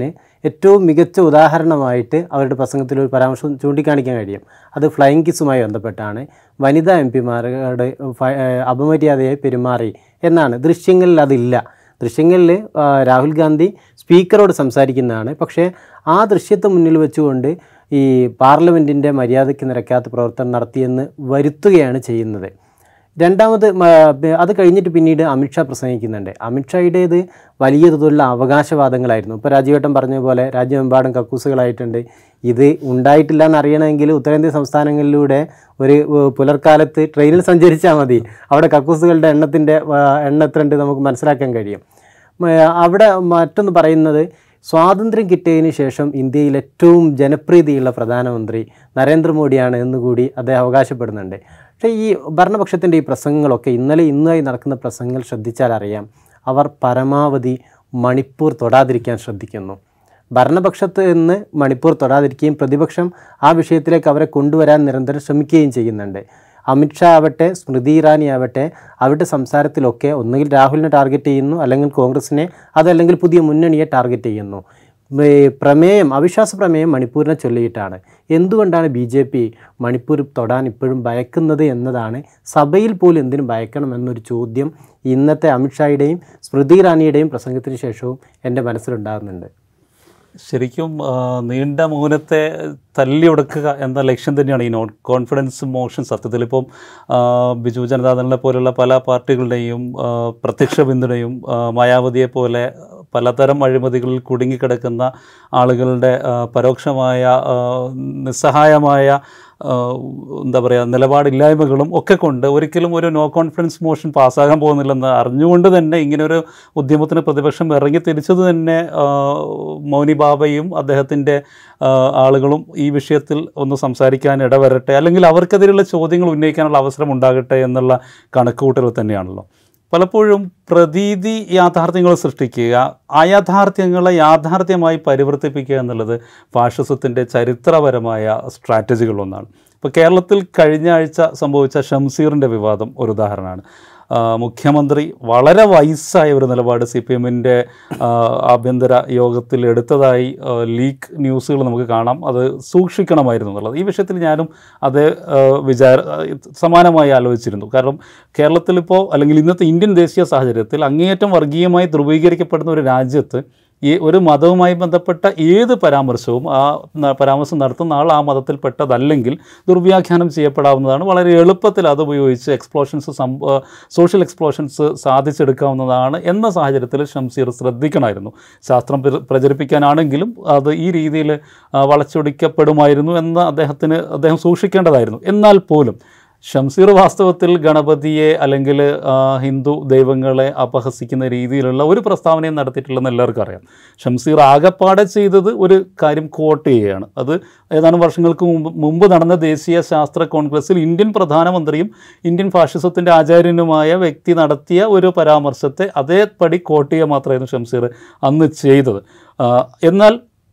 ഏറ്റവും മികച്ച ഉദാഹരണമായിട്ട് അവരുടെ പ്രസംഗത്തിൽ ഒരു പരാമർശം ചൂണ്ടിക്കാണിക്കാൻ കഴിയും അത് ഫ്ലൈയിങ് കിസുമായി ബന്ധപ്പെട്ടാണ് വനിതാ എം പിമാരുടെ അപമര്യാദയായി പെരുമാറി എന്നാണ് ദൃശ്യങ്ങളിൽ അതില്ല ദൃശ്യങ്ങളിൽ ആ, രാഹുൽ ഗാന്ധി സ്പീക്കറോട് സംസാരിക്കുന്നതാണ് പക്ഷേ ആ ദൃശ്യത്തെ മുന്നിൽ വെച്ചുകൊണ്ട് ഈ പാർലമെൻറ്റിൻ്റെ മര്യാദയ്ക്ക് നിരക്കാത്ത പ്രവർത്തനം നടത്തിയെന്ന് വരുത്തുകയാണ് ചെയ്യുന്നത് രണ്ടാമത് മ, ബ- അത് കഴിഞ്ഞിട്ട് പിന്നീട് അമിത്ഷാ പ്രസംഗിക്കുന്നുണ്ട് അമിത്ഷായുടേത് വലിയ തോതിലുള്ള അവകാശവാദങ്ങളായിരുന്നു ഇപ്പോൾ രാജീവേട്ടൻ പറഞ്ഞ പോലെ രാജ്യമെമ്പാടും കക്കൂസുകളായിട്ടുണ്ട് ഇത് ഉണ്ടായിട്ടില്ല എന്ന് അറിയണമെങ്കിൽ ഉത്തരേന്ത്യൻ സംസ്ഥാനങ്ങളിലൂടെ ഒരു ഏഹ്, പുലർക്കാലത്ത് ട്രെയിനിൽ സഞ്ചരിച്ചാൽ മതി അവിടെ കക്കൂസുകളുടെ എണ്ണത്തിൻ്റെ എണ്ണ എത്രയുണ്ട് നമുക്ക് മനസ്സിലാക്കാൻ കഴിയും മ- അവിടെ മറ്റൊന്ന് പറയുന്നത് സ്വാതന്ത്ര്യം കിട്ടിയതിന് ശേഷം ഇന്ത്യയിൽ ഏറ്റവും ജനപ്രീതിയുള്ള പ്രധാനമന്ത്രി നരേന്ദ്രമോദിയാണ് എന്നുകൂടി അദ്ദേഹം അവകാശപ്പെടുന്നുണ്ട് പക്ഷേ ഈ ഭരണപക്ഷത്തിൻ്റെ ഈ പ്രസംഗങ്ങളൊക്കെ ഇന്നലെ ഇന്നായി നടക്കുന്ന പ്രസംഗങ്ങൾ ശ്രദ്ധിച്ചാൽ അറിയാം അവർ പരമാവധി മണിപ്പൂർ തൊടാതിരിക്കാൻ ശ്രദ്ധിക്കുന്നു ഭരണപക്ഷത്ത് നിന്ന് മണിപ്പൂർ തൊടാതിരിക്കുകയും പ്രതിപക്ഷം ആ വിഷയത്തിലേക്ക് അവരെ കൊണ്ടുവരാൻ നിരന്തരം ശ്രമിക്കുകയും ചെയ്യുന്നുണ്ട് അമിത്ഷാ ആവട്ടെ സ്മൃതി ഇറാനി ആവട്ടെ അവരുടെ സംസാരത്തിലൊക്കെ ഒന്നുകിൽ രാഹുലിനെ ടാർഗറ്റ് ചെയ്യുന്നു അല്ലെങ്കിൽ കോൺഗ്രസിനെ അതല്ലെങ്കിൽ പുതിയ മുന്നണിയെ ടാർഗറ്റ് ചെയ്യുന്നു ഏ, പ്രമേയം അവിശ്വാസ പ്രമേയം മണിപ്പൂരിനെ ചൊല്ലിയിട്ടാണ് എന്തുകൊണ്ടാണ് ബി ജെ പി മണിപ്പൂർ തൊടാൻ ഇപ്പോഴും ഭയക്കുന്നത് എന്നതാണ് സഭയിൽ പോലും എന്തിനു ഭയക്കണം എന്നൊരു ചോദ്യം ഇന്നത്തെ അമിത്ഷായുടെയും സ്മൃതി ഇറാനിയുടെയും പ്രസംഗത്തിന് ശേഷവും എൻ്റെ മനസ്സിലുണ്ടാകുന്നുണ്ട് ശരിക്കും ആ, നീണ്ട മൗനത്തെ തല്ലി ഒടുക്കുക എന്ന ലക്ഷ്യം തന്നെയാണ് ഈ നോൺ കോൺഫിഡൻസ് മോഷൻ സത്യത്തിൽ ഇപ്പം ആ, ബിജു ജനതാദളിനെ പോലുള്ള പല പാർട്ടികളുടെയും ആ, പ്രത്യക്ഷ പിന്തുണയും ആ, മായാവതിയെ പോലെ പലതരം അഴിമതികളിൽ കുടുങ്ങിക്കിടക്കുന്ന ആളുകളുടെ ആ, പരോക്ഷമായ ആ, നിസ്സഹായമായ ആ, എന്താ പറയുക നിലപാടില്ലായ്മകളും ഒക്കെ കൊണ്ട് ഒരിക്കലും ഒരു നോ കോൺഫിഡൻസ് മോഷൻ പാസ്സാകാൻ പോകുന്നില്ലെന്ന് അറിഞ്ഞുകൊണ്ട് തന്നെ ഇങ്ങനെ ഒരു ഉദ്യമത്തിന് പ്രതിപക്ഷം ഇറങ്ങി തിരിച്ചത് തന്നെ ആ, മൗനി ബാബയും അദ്ദേഹത്തിൻ്റെ ആ, ആളുകളും ഈ വിഷയത്തിൽ ഒന്ന് സംസാരിക്കാൻ ഇടവരട്ടെ അല്ലെങ്കിൽ അവർക്കെതിരെയുള്ള ചോദ്യങ്ങൾ ഉന്നയിക്കാനുള്ള അവസരം ഉണ്ടാകട്ടെ എന്നുള്ള കണക്കുകൂട്ടൽ തന്നെയാണല്ലോ പലപ്പോഴും പ്രതീതി യാഥാർത്ഥ്യങ്ങൾ സൃഷ്ടിക്കുക അയാഥാർത്ഥ്യങ്ങളെ യാഥാർത്ഥ്യമായി പരിവർത്തിപ്പിക്കുക എന്നുള്ളത് ഫാഷിസത്തിൻ്റെ ചരിത്രപരമായ സ്ട്രാറ്റജികളൊന്നാണ് ഇപ്പോൾ കേരളത്തിൽ കഴിഞ്ഞ ആഴ്ച സംഭവിച്ച ഷംസീറിൻ്റെ വിവാദം ഒരു ഉദാഹരണമാണ് ആ, മുഖ്യമന്ത്രി വളരെ വയസ്സായ ഒരു നിലപാട് സി പി എമ്മിൻ്റെ ആഭ്യന്തര യോഗത്തിൽ എടുത്തതായി ആ, ലീക്ക് ന്യൂസുകൾ നമുക്ക് കാണാം അത് സൂക്ഷിക്കണമായിരുന്നു എന്നുള്ളത് ഈ വിഷയത്തിൽ ഞാനും അത് ആ, വിചാര ആ, സമാനമായി ആലോചിച്ചിരുന്നു കാരണം കേരളത്തിലിപ്പോൾ അല്ലെങ്കിൽ ഇന്നത്തെ ഇന്ത്യൻ ദേശീയ സാഹചര്യത്തിൽ അങ്ങേയറ്റം വർഗീയമായി ധ്രുവീകരിക്കപ്പെടുന്ന ഒരു രാജ്യത്ത് ഈ ഒരു മതവുമായി ബന്ധപ്പെട്ട ഏത് പരാമർശവും ആ ന- പരാമർശം നടത്തുന്ന ആൾ ആ മതത്തിൽപ്പെട്ടതല്ലെങ്കിൽ ദുർവ്യാഖ്യാനം ചെയ്യപ്പെടാവുന്നതാണ് വളരെ എളുപ്പത്തിൽ അത് ഉപയോഗിച്ച് എക്സ്പ്ലോഷൻസ് സോഷ്യൽ എക്സ്പ്ലോഷൻസ് സാധിച്ചെടുക്കാവുന്നതാണ് എന്ന സാഹചര്യത്തിൽ ഷംസീർ ശ്രദ്ധിക്കണമായിരുന്നു ശാസ്ത്രം പ്ര- പ്രചരിപ്പിക്കാനാണെങ്കിലും അത് ഈ രീതിയിൽ വളച്ചൊടിക്കപ്പെടുമായിരുന്നു എന്ന് അദ്ദേഹത്തിന് അദ്ദേഹം സൂക്ഷിക്കേണ്ടതായിരുന്നു എന്നാൽ പോലും ഷംസീർ വാസ്തവത്തിൽ ഗണപതിയെ അല്ലെങ്കിൽ ആ, ഹിന്ദു ദൈവങ്ങളെ അപഹസിക്കുന്ന രീതിയിലുള്ള ഒരു പ്രസ്താവനയും നടത്തിയിട്ടില്ലെന്ന് എല്ലാവർക്കും അറിയാം ഷംസീർ ആകപ്പാടെ ചെയ്തത് ഒരു കാര്യം കോട്ട് ചെയ്യുകയാണ് അത് ഏതാനും വർഷങ്ങൾക്ക് മുമ്പ് മുമ്പ് നടന്ന ദേശീയ ശാസ്ത്ര കോൺഗ്രസിൽ ഇന്ത്യൻ പ്രധാനമന്ത്രിയും ഇന്ത്യൻ ഫാഷിസത്തിൻ്റെ ആചാര്യനുമായ വ്യക്തി നടത്തിയ ഒരു പരാമർശത്തെ അതേപടി കോട്ട് ചെയ്യുക മാത്രമായിരുന്നു ഷംസീർ അന്ന് ചെയ്തത് ആ, എന്നാൽ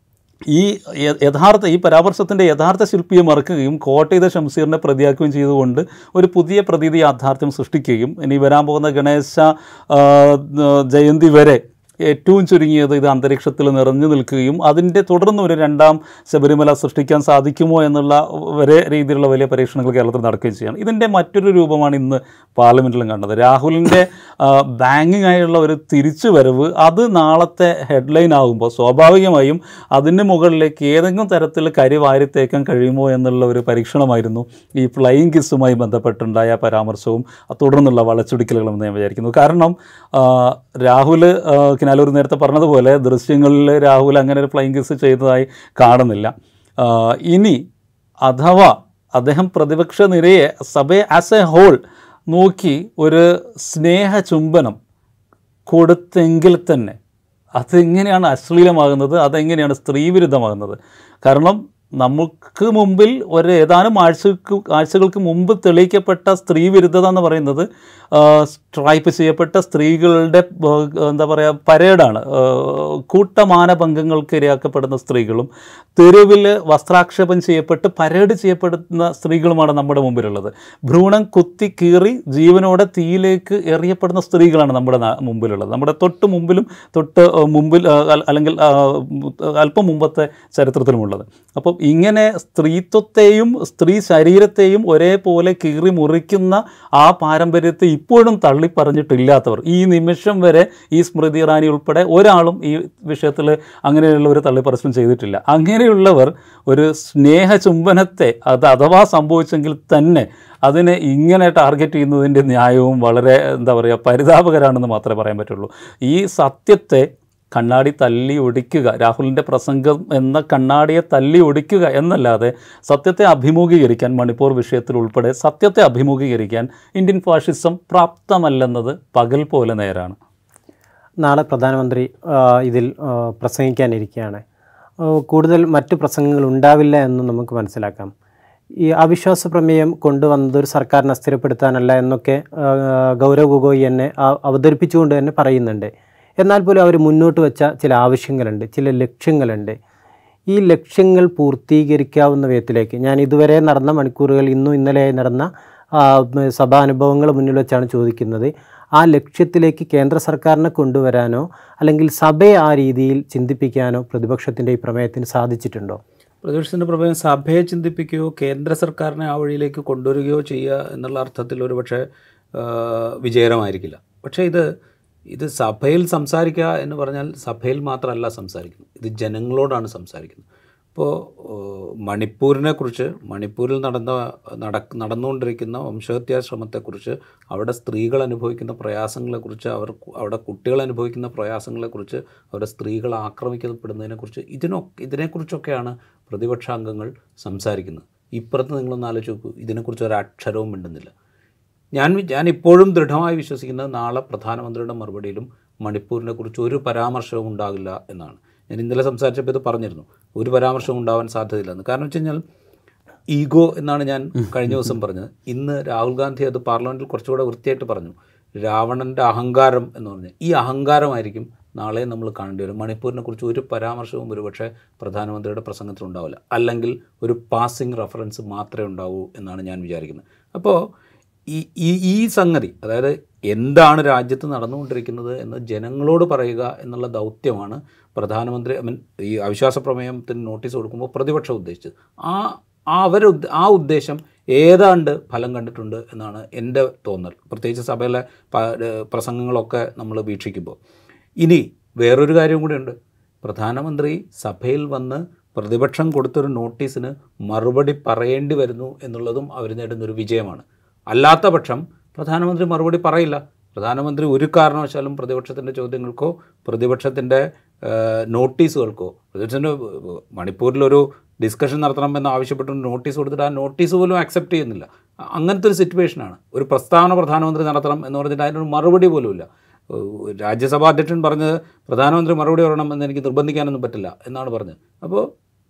ഈ യ- യഥാർത്ഥ ഈ പരാമർശത്തിൻ്റെ യഥാർത്ഥ ശില്പിയെ മറക്കുകയും കോട്ട് ചെയ്ത ഷംസീറിനെ പ്രതിയാക്കുകയും ചെയ്തുകൊണ്ട് ഒരു പുതിയ പ്രതീതി യാഥാർത്ഥ്യം സൃഷ്ടിക്കുകയും ഇനി വരാൻ പോകുന്ന ഗണേശ ആ, ജയന്തി വരെ ഏറ്റവും ചുരുങ്ങിയത് ഇത് അന്തരീക്ഷത്തിൽ നിറഞ്ഞു നിൽക്കുകയും അതിൻ്റെ തുടർന്ന് ഒരു രണ്ടാം ശബരിമല സൃഷ്ടിക്കാൻ സാധിക്കുമോ എന്നുള്ള വരെ രീതിയിലുള്ള വലിയ പരീക്ഷണങ്ങൾ കേരളത്തിൽ നടക്കുകയും ചെയ്യണം ഇതിൻ്റെ മറ്റൊരു രൂപമാണ് ഇന്ന് പാർലമെൻറ്റിലും കണ്ടത് രാഹുലിൻ്റെ ബാങ്കിങ് ആയുള്ള ഒരു തിരിച്ചുവരവ് അത് നാളത്തെ ഹെഡ്ലൈൻ ആകുമ്പോൾ സ്വാഭാവികമായും അതിന് മുകളിലേക്ക് ഏതെങ്കിലും തരത്തിൽ കരി വാരിത്തേക്കാൻ കഴിയുമോ എന്നുള്ള ഒരു പരീക്ഷണമായിരുന്നു ഈ ഫ്ലൈയിങ് കിസ്സുമായി ബന്ധപ്പെട്ടുണ്ടായ പരാമർശവും തുടർന്നുള്ള വളച്ചൊടിക്കലുകളും എന്ന് ഞാൻ വിചാരിക്കുന്നു കാരണം ആ, രാഹുൽ ആ, കിനാലൂർ നേരത്തെ പറഞ്ഞതുപോലെ ദൃശ്യങ്ങളിൽ രാഹുൽ അങ്ങനെ ഒരു ഫ്ലൈയിങ് കിസ് ചെയ്തതായി കാണുന്നില്ല ആ, ഇനി അഥവാ അദ്ദേഹം പ്രതിപക്ഷ നിരയെ സഭയെ ആസ് എ ഹോൾ നോക്കി ഒരു സ്നേഹ ചുംബനം കൊടുത്തെങ്കിൽ തന്നെ അതെങ്ങനെയാണ് അശ്ലീലമാകുന്നത് അതെങ്ങനെയാണ് സ്ത്രീവിരുദ്ധമാകുന്നത് കാരണം നമുക്ക് മുമ്പിൽ ഒരു ഏതാനും ആഴ്ചക്ക് ആഴ്ചകൾക്ക് മുമ്പ് തെളിയിക്കപ്പെട്ട സ്ത്രീ വിരുദ്ധത എന്ന് പറയുന്നത് സ്ട്രൈപ്പ് ചെയ്യപ്പെട്ട സ്ത്രീകളുടെ ആ, എന്താ പറയുക പരേഡാണ് ആ, കൂട്ടമാനഭംഗങ്ങൾക്ക് ഇരയാക്കപ്പെടുന്ന സ്ത്രീകളും തെരുവിൽ വസ്ത്രാക്ഷേപം ചെയ്യപ്പെട്ട് പരേഡ് ചെയ്യപ്പെടുന്ന സ്ത്രീകളുമാണ് നമ്മുടെ മുമ്പിലുള്ളത് ഭ്രൂണം കുത്തി കീറി ജീവനോടെ തീയിലേക്ക് എറിയപ്പെടുന്ന സ്ത്രീകളാണ് നമ്മുടെ നാ- മുമ്പിലുള്ളത് നമ്മുടെ തൊട്ട് മുമ്പിലും തൊട്ട് ആ, മുമ്പിൽ ആ, അൽ- അല്ലെങ്കിൽ ആ, അല്പം മുമ്പത്തെ ചരിത്രത്തിലുമുള്ളത് അപ്പം ഇങ്ങനെ സ്ത്രീത്വത്തെയും സ്ത്രീ ശരീരത്തെയും ഒരേപോലെ കീറി മുറിക്കുന്ന ആ പാരമ്പര്യത്തെ ഇപ്പോഴും തള്ളിപ്പറഞ്ഞിട്ടില്ലാത്തവർ ഈ നിമിഷം വരെ ഈ സ്മൃതി ഇറാനി ഉൾപ്പെടെ ഒരാളും ഈ വിഷയത്തിൽ അങ്ങനെയുള്ള ഒരു തള്ളിപ്പറച്ചിലും ചെയ്തിട്ടില്ല അങ്ങനെയുള്ളവർ ഒരു സ്നേഹ ചുംബനത്തെ അത് അഥവാ സംഭവിച്ചെങ്കിൽ തന്നെ അതിനെ ഇങ്ങനെ ടാർഗറ്റ് ചെയ്യുന്നതിൻ്റെ ന്യായവും വളരെ എന്താ പറയുക പരിതാപകരാണെന്ന് മാത്രമേ പറയാൻ പറ്റുള്ളൂ ഈ സത്യത്തെ കണ്ണാടി തല്ലി ഒടിക്കുക രാഹുലിൻ്റെ പ്രസംഗം എന്ന കണ്ണാടിയെ തല്ലി ഒടിക്കുക എന്നല്ലാതെ സത്യത്തെ അഭിമുഖീകരിക്കാൻ മണിപ്പൂർ വിഷയത്തിൽ ഉൾപ്പെടെ സത്യത്തെ അഭിമുഖീകരിക്കാൻ ഇന്ത്യൻ ഫാഷിസം പ്രാപ്തമല്ലെന്നത് പകൽ പോലെ നേരാണ് നാളെ പ്രധാനമന്ത്രി ആ, ഇതിൽ ആ, പ്രസംഗിക്കാനിരിക്കുകയാണ് ആ, കൂടുതൽ മറ്റു പ്രസംഗങ്ങൾ ഉണ്ടാവില്ല എന്ന് നമുക്ക് മനസ്സിലാക്കാം ഈ അവിശ്വാസ പ്രമേയം കൊണ്ടുവന്നത് ഒരു സർക്കാരിനെ അസ്ഥിരപ്പെടുത്താനല്ല എന്നൊക്കെ ആ, ഗൗരവ് ഗൊഗോയി എന്നെ ആ- അവതരിപ്പിച്ചുകൊണ്ട് തന്നെ പറയുന്നുണ്ട് എന്നാൽ പോലും അവർ മുന്നോട്ട് വെച്ച ചില ആവശ്യങ്ങളുണ്ട് ചില ലക്ഷ്യങ്ങളുണ്ട് ഈ ലക്ഷ്യങ്ങൾ പൂർത്തീകരിക്കാവുന്ന വിധത്തിലേക്ക് ഞാൻ ഇതുവരെ നടന്ന മണിക്കൂറുകൾ ഇന്നും ഇന്നലെയായി നടന്ന ആ, ഉം, സഭാനുഭവങ്ങൾ മുന്നിൽ വെച്ചാണ് ചോദിക്കുന്നത് ആ ലക്ഷ്യത്തിലേക്ക് കേന്ദ്ര സർക്കാരിനെ കൊണ്ടുവരാനോ അല്ലെങ്കിൽ സഭയെ ആ രീതിയിൽ ചിന്തിപ്പിക്കാനോ പ്രതിപക്ഷത്തിൻ്റെ ഈ പ്രമേയത്തിന് സാധിച്ചിട്ടുണ്ടോ പ്രതിപക്ഷത്തിൻ്റെ പ്രമേയം സഭയെ ചിന്തിപ്പിക്കുകയോ കേന്ദ്ര സർക്കാരിനെ ആ വഴിയിലേക്ക് കൊണ്ടുവരികയോ ചെയ്യുക എന്നുള്ള അർത്ഥത്തിൽ ഒരു പക്ഷേ ആ, വിജയകരമായിരിക്കില്ല പക്ഷേ ഇത് ഇത് സഭയിൽ സംസാരിക്കുക എന്ന് പറഞ്ഞാൽ സഭയിൽ മാത്രമല്ല സംസാരിക്കുന്നത് ഇത് ജനങ്ങളോടാണ് സംസാരിക്കുന്നത് ഇപ്പോൾ മണിപ്പൂരിനെ കുറിച്ച് മണിപ്പൂരിൽ നടന്ന നട നടന്നുകൊണ്ടിരിക്കുന്ന വംശഹത്യാ ശ്രമത്തെക്കുറിച്ച് അവിടെ സ്ത്രീകൾ അനുഭവിക്കുന്ന പ്രയാസങ്ങളെക്കുറിച്ച് അവർ അവിടെ കുട്ടികൾ അനുഭവിക്കുന്ന പ്രയാസങ്ങളെക്കുറിച്ച് അവിടെ സ്ത്രീകൾ ആക്രമിക്കപ്പെടുന്നതിനെക്കുറിച്ച് ഇതിനൊക്കെ ഇതിനെക്കുറിച്ചൊക്കെയാണ് പ്രതിപക്ഷ അംഗങ്ങൾ സംസാരിക്കുന്നത് ഇപ്പുറത്ത് നിങ്ങളൊന്ന് ആലോചിച്ച് നോക്കൂ ഇതിനെക്കുറിച്ച് ഒരു അക്ഷരവും മിണ്ടുന്നില്ല ഞാൻ വി- ഞാൻ ഇപ്പോഴും ദൃഢമായി വിശ്വസിക്കുന്നത് നാളെ പ്രധാനമന്ത്രിയുടെ മറുപടിയിലും മണിപ്പൂരിനെ കുറിച്ച് ഒരു പരാമർശവും ഉണ്ടാകില്ല എന്നാണ് ഞാൻ ഇന്നലെ സംസാരിച്ചപ്പോൾ ഇത് പറഞ്ഞിരുന്നു ഒരു പരാമർശവും ഉണ്ടാവാൻ സാധ്യതയില്ലെന്ന് കാരണം വെച്ച് കഴിഞ്ഞാൽ ഈഗോ എന്നാണ് ഞാൻ കഴിഞ്ഞ ദിവസം പറഞ്ഞത് ഇന്ന് രാഹുൽ ഗാന്ധി അത് പാർലമെൻറ്റിൽ കുറച്ചുകൂടെ വൃത്തിയായിട്ട് പറഞ്ഞു രാവണൻ്റെ അഹങ്കാരം എന്ന് പറഞ്ഞ് ഈ അഹങ്കാരമായിരിക്കും നാളെ നമ്മൾ കാണേണ്ടി വരും മണിപ്പൂരിനെ കുറിച്ച് ഒരു പരാമർശവും ഒരുപക്ഷെ പ്രധാനമന്ത്രിയുടെ പ്രസംഗത്തിൽ ഉണ്ടാവില്ല അല്ലെങ്കിൽ ഒരു പാസിംഗ് റെഫറൻസ് മാത്രമേ ഉണ്ടാവൂ എന്നാണ് ഞാൻ വിചാരിക്കുന്നത് അപ്പോൾ ഈ ഈ ഈ സംഗതി അതായത് എന്താണ് രാജ്യത്ത് നടന്നുകൊണ്ടിരിക്കുന്നത് എന്ന് ജനങ്ങളോട് പറയുക എന്നുള്ള ദൗത്യമാണ് പ്രധാനമന്ത്രി ഐ മീൻ ഈ അവിശ്വാസ പ്രമേയത്തിന് നോട്ടീസ് കൊടുക്കുമ്പോൾ പ്രതിപക്ഷം ഉദ്ദേശിച്ചത് ആ ആ അവർ ആ ഉദ്ദേശം ഏതാണ്ട് ഫലം കണ്ടിട്ടുണ്ട് എന്നാണ് എൻ്റെ തോന്നൽ പ്രത്യേകിച്ച് സഭയിലെ പ- ഏഹ് പ്രസംഗങ്ങളൊക്കെ നമ്മൾ വീക്ഷിക്കുമ്പോൾ ഇനി വേറൊരു കാര്യം കൂടിയുണ്ട് പ്രധാനമന്ത്രി സഭയിൽ വന്ന് പ്രതിപക്ഷം കൊടുത്തൊരു നോട്ടീസിന് മറുപടി പറയേണ്ടി വരുന്നു എന്നുള്ളതും അവർ നേടുന്നൊരു വിജയമാണ് അല്ലാത്ത പക്ഷം പ്രധാനമന്ത്രി മറുപടി പറയില്ല പ്രധാനമന്ത്രി ഒരു കാരണവശാലും പ്രതിപക്ഷത്തിൻ്റെ ചോദ്യങ്ങൾക്കോ പ്രതിപക്ഷത്തിൻ്റെ ഏഹ്, നോട്ടീസുകൾക്കോ പ്രതിപക്ഷത്തിൻ്റെ മണിപ്പൂരിലൊരു ഡിസ്കഷൻ നടത്തണമെന്ന് ആവശ്യപ്പെട്ട് നോട്ടീസ് കൊടുത്തിട്ട് ആ നോട്ടീസ് പോലും അക്സെപ്റ്റ് ചെയ്യുന്നില്ല അ- അങ്ങനത്തെ ഒരു സിറ്റുവേഷനാണ് ഒരു പ്രസ്താവന പ്രധാനമന്ത്രി നടത്തണം എന്ന് പറഞ്ഞിട്ട് അതിനൊരു മറുപടി പോലുമില്ല ഏഹ്, രാജ്യസഭാ അധ്യക്ഷൻ പറഞ്ഞത് പ്രധാനമന്ത്രി മറുപടി പറയണം എന്ന് എനിക്ക് നിർബന്ധിക്കാനൊന്നും പറ്റില്ല എന്നാണ് പറഞ്ഞത് അപ്പോൾ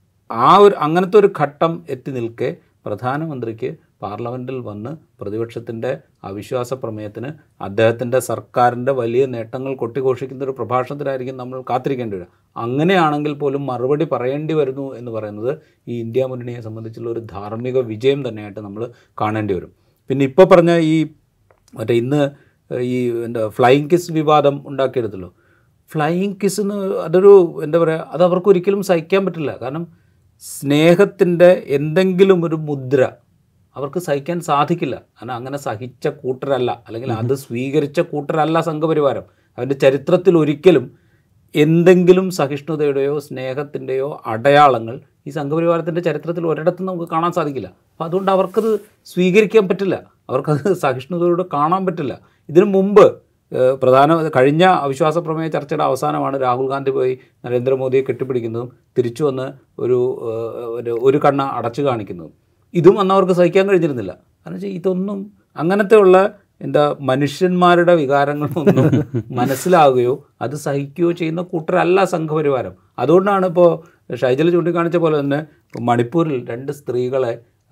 ആ ഒരു അങ്ങനത്തെ ഒരു ഘട്ടം എത്തി നിൽക്കെ പ്രധാനമന്ത്രിക്ക് പാർലമെൻറ്റിൽ വന്ന് പ്രതിപക്ഷത്തിൻ്റെ അവിശ്വാസ പ്രമേയത്തിന് അദ്ദേഹത്തിൻ്റെ സർക്കാരിൻ്റെ വലിയ നേട്ടങ്ങൾ കൊട്ടിഘോഷിക്കുന്ന ഒരു പ്രഭാഷണത്തിലായിരിക്കും നമ്മൾ കാത്തിരിക്കേണ്ടി വരിക അങ്ങനെയാണെങ്കിൽ പോലും മറുപടി പറയേണ്ടി വരുന്നു എന്ന് പറയുന്നത് ഈ ഇന്ത്യ മുന്നണിയെ സംബന്ധിച്ചുള്ള ഒരു ധാർമ്മിക വിജയം തന്നെയായിട്ട് നമ്മൾ കാണേണ്ടി വരും പിന്നെ ഇപ്പോൾ പറഞ്ഞ ഈ മറ്റേ ഇന്ന് ഈ എന്താ ഫ്ലൈയിങ് കിസ് വിവാദം ഉണ്ടാക്കിയെടുത്തല്ലോ ഫ്ലൈയിങ് കിസ് എന്ന് അതൊരു എന്താ പറയുക അത് അവർക്ക് ഒരിക്കലും സഹിക്കാൻ പറ്റില്ല കാരണം സ്നേഹത്തിൻ്റെ എന്തെങ്കിലും ഒരു മുദ്ര അവർക്ക് സഹിക്കാൻ സാധിക്കില്ല കാരണം അങ്ങനെ സഹിച്ച കൂട്ടരല്ല അല്ലെങ്കിൽ അത് സ്വീകരിച്ച കൂട്ടരല്ല സംഘപരിവാരം അവൻ്റെ ചരിത്രത്തിൽ ഒരിക്കലും എന്തെങ്കിലും സഹിഷ്ണുതയുടെയോ സ്നേഹത്തിൻ്റെയോ അടയാളങ്ങൾ ഈ സംഘപരിവാരത്തിൻ്റെ ചരിത്രത്തിൽ ഒരിടത്തും നമുക്ക് കാണാൻ സാധിക്കില്ല അപ്പോൾ അതുകൊണ്ട് അവർക്കത് സ്വീകരിക്കാൻ പറ്റില്ല അവർക്കത് സഹിഷ്ണുതയോടെ കാണാൻ പറ്റില്ല ഇതിനു മുമ്പ് ഏഹ്, പ്രധാന കഴിഞ്ഞ അവിശ്വാസ പ്രമേയ ചർച്ചയുടെ അവസാനമാണ് രാഹുൽ ഗാന്ധി പോയി നരേന്ദ്രമോദിയെ കെട്ടിപ്പിടിക്കുന്നതും തിരിച്ചു വന്ന് ഒരു ഏഹ്, ഒരു ഒരു കണ്ണ അടച്ചു കാണിക്കുന്നതും ഇതും അന്ന് അവർക്ക് സഹിക്കാൻ കഴിഞ്ഞിരുന്നില്ല കാരണം വെച്ചാൽ ഇതൊന്നും അങ്ങനത്തെയുള്ള എന്താ മനുഷ്യന്മാരുടെ വികാരങ്ങളൊന്നും മനസ്സിലാവുകയോ അത് സഹിക്കുകയോ ചെയ്യുന്ന കൂട്ടരല്ല സംഘപരിവാരം അതുകൊണ്ടാണ് ഇപ്പോൾ ഷൈജൽ ചൂണ്ടിക്കാണിച്ച പോലെ തന്നെ മണിപ്പൂരിൽ രണ്ട് സ്ത്രീകളെ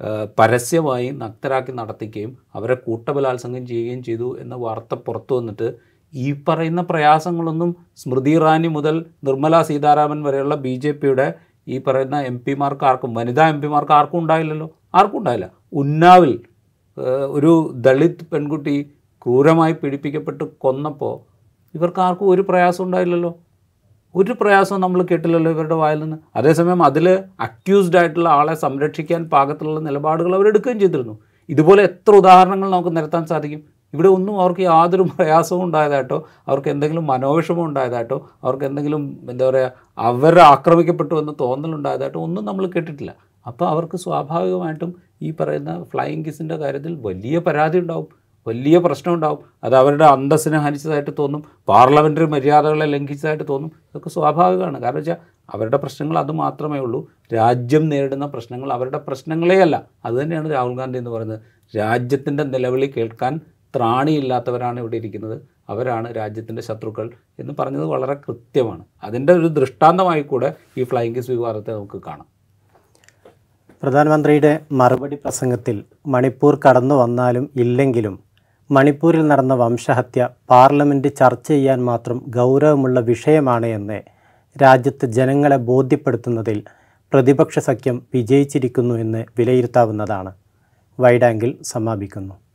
ഏഹ്, പരസ്യമായി നഗ്നരാക്കി നടത്തിക്കുകയും അവരെ കൂട്ടബലാത്സംഗം ചെയ്യുകയും ചെയ്തു എന്ന വാർത്ത പുറത്തു വന്നിട്ട് ഈ പറയുന്ന പ്രയാസങ്ങളൊന്നും സ്മൃതി ഇറാനി മുതൽ നിർമ്മല സീതാരാമൻ വരെയുള്ള ബി ജെ പിയുടെ ഈ പറയുന്ന എം പിമാർക്ക് ആർക്കും വനിതാ എം പിമാർക്ക് ആർക്കും ഉണ്ടായില്ലല്ലോ ആർക്കും ഉണ്ടായില്ല ഉന്നാവിൽ ഏഹ്, ഒരു ദളിത് പെൺകുട്ടി ക്രൂരമായി പീഡിപ്പിക്കപ്പെട്ട് കൊന്നപ്പോൾ ഇവർക്ക് ആർക്കും ഒരു പ്രയാസം ഉണ്ടായില്ലല്ലോ ഒരു പ്രയാസവും നമ്മൾ കേട്ടില്ലല്ലോ ഇവരുടെ വായിൽ നിന്ന് അതേസമയം അതിൽ അക്യൂസ്ഡ് ആയിട്ടുള്ള ആളെ സംരക്ഷിക്കാൻ പാകത്തിലുള്ള നിലപാടുകൾ അവരെടുക്കുകയും ചെയ്തിരുന്നു ഇതുപോലെ എത്ര ഉദാഹരണങ്ങൾ നമുക്ക് നിരത്താൻ സാധിക്കും ഇവിടെ ഒന്നും അവർക്ക് യാതൊരു പ്രയാസവും ഉണ്ടായതായിട്ടോ അവർക്ക് എന്തെങ്കിലും മനോവിഷമം ഉണ്ടായതായിട്ടോ അവർക്ക് എന്തെങ്കിലും എന്താ പറയുക അവർ ആക്രമിക്കപ്പെട്ടു എന്ന് തോന്നലുണ്ടായതായിട്ടോ ഒന്നും നമ്മൾ കേട്ടിട്ടില്ല അപ്പോൾ അവർക്ക് സ്വാഭാവികമായിട്ടും ഈ പറയുന്ന ഫ്ലൈയിങ് കിസിൻ്റെ കാര്യത്തിൽ വലിയ പരാതി ഉണ്ടാവും വലിയ പ്രശ്നം ഉണ്ടാവും അത് അവരുടെ അന്തസ്സിനെ ഹനിച്ചതായിട്ട് തോന്നും പാർലമെൻ്ററി മര്യാദകളെ ലംഘിച്ചതായിട്ട് തോന്നും ഇതൊക്കെ സ്വാഭാവികമാണ് കാരണം വെച്ചാൽ അവരുടെ പ്രശ്നങ്ങൾ അത് മാത്രമേ ഉള്ളൂ രാജ്യം നേരിടുന്ന പ്രശ്നങ്ങൾ അവരുടെ പ്രശ്നങ്ങളേ അല്ല അത് തന്നെയാണ് രാഹുൽ ഗാന്ധി എന്ന് പറയുന്നത് രാജ്യത്തിൻ്റെ നിലവിളി കേൾക്കാൻ ത്രാണിയില്ലാത്തവരാണ് ഇവിടെ ഇരിക്കുന്നത് അവരാണ് രാജ്യത്തിൻ്റെ ശത്രുക്കൾ എന്ന് പറഞ്ഞത് വളരെ കൃത്യമാണ് അതിൻ്റെ ഒരു ദൃഷ്ടാന്തമായി കൂടെ ഈ ഫ്ലൈയിങ് കിസ് വിവാദത്തെ നമുക്ക് കാണാം പ്രധാനമന്ത്രിയുടെ മറുപടി പ്രസംഗത്തിൽ മണിപ്പൂർ കടന്നു വന്നാലും ഇല്ലെങ്കിലും മണിപ്പൂരിൽ നടന്ന വംശഹത്യ പാർലമെൻറ്റ് ചർച്ച ചെയ്യാൻ മാത്രം ഗൗരവമുള്ള വിഷയമാണ് എന്ന് രാജ്യത്തെ ജനങ്ങളെ ബോധ്യപ്പെടുത്തുന്നതിൽ പ്രതിപക്ഷ സഖ്യം വിജയിച്ചിരിക്കുന്നു എന്ന് വിലയിരുത്താവുന്നതാണ് വൈഡ് ആംഗിൾ സമാപിക്കുന്നു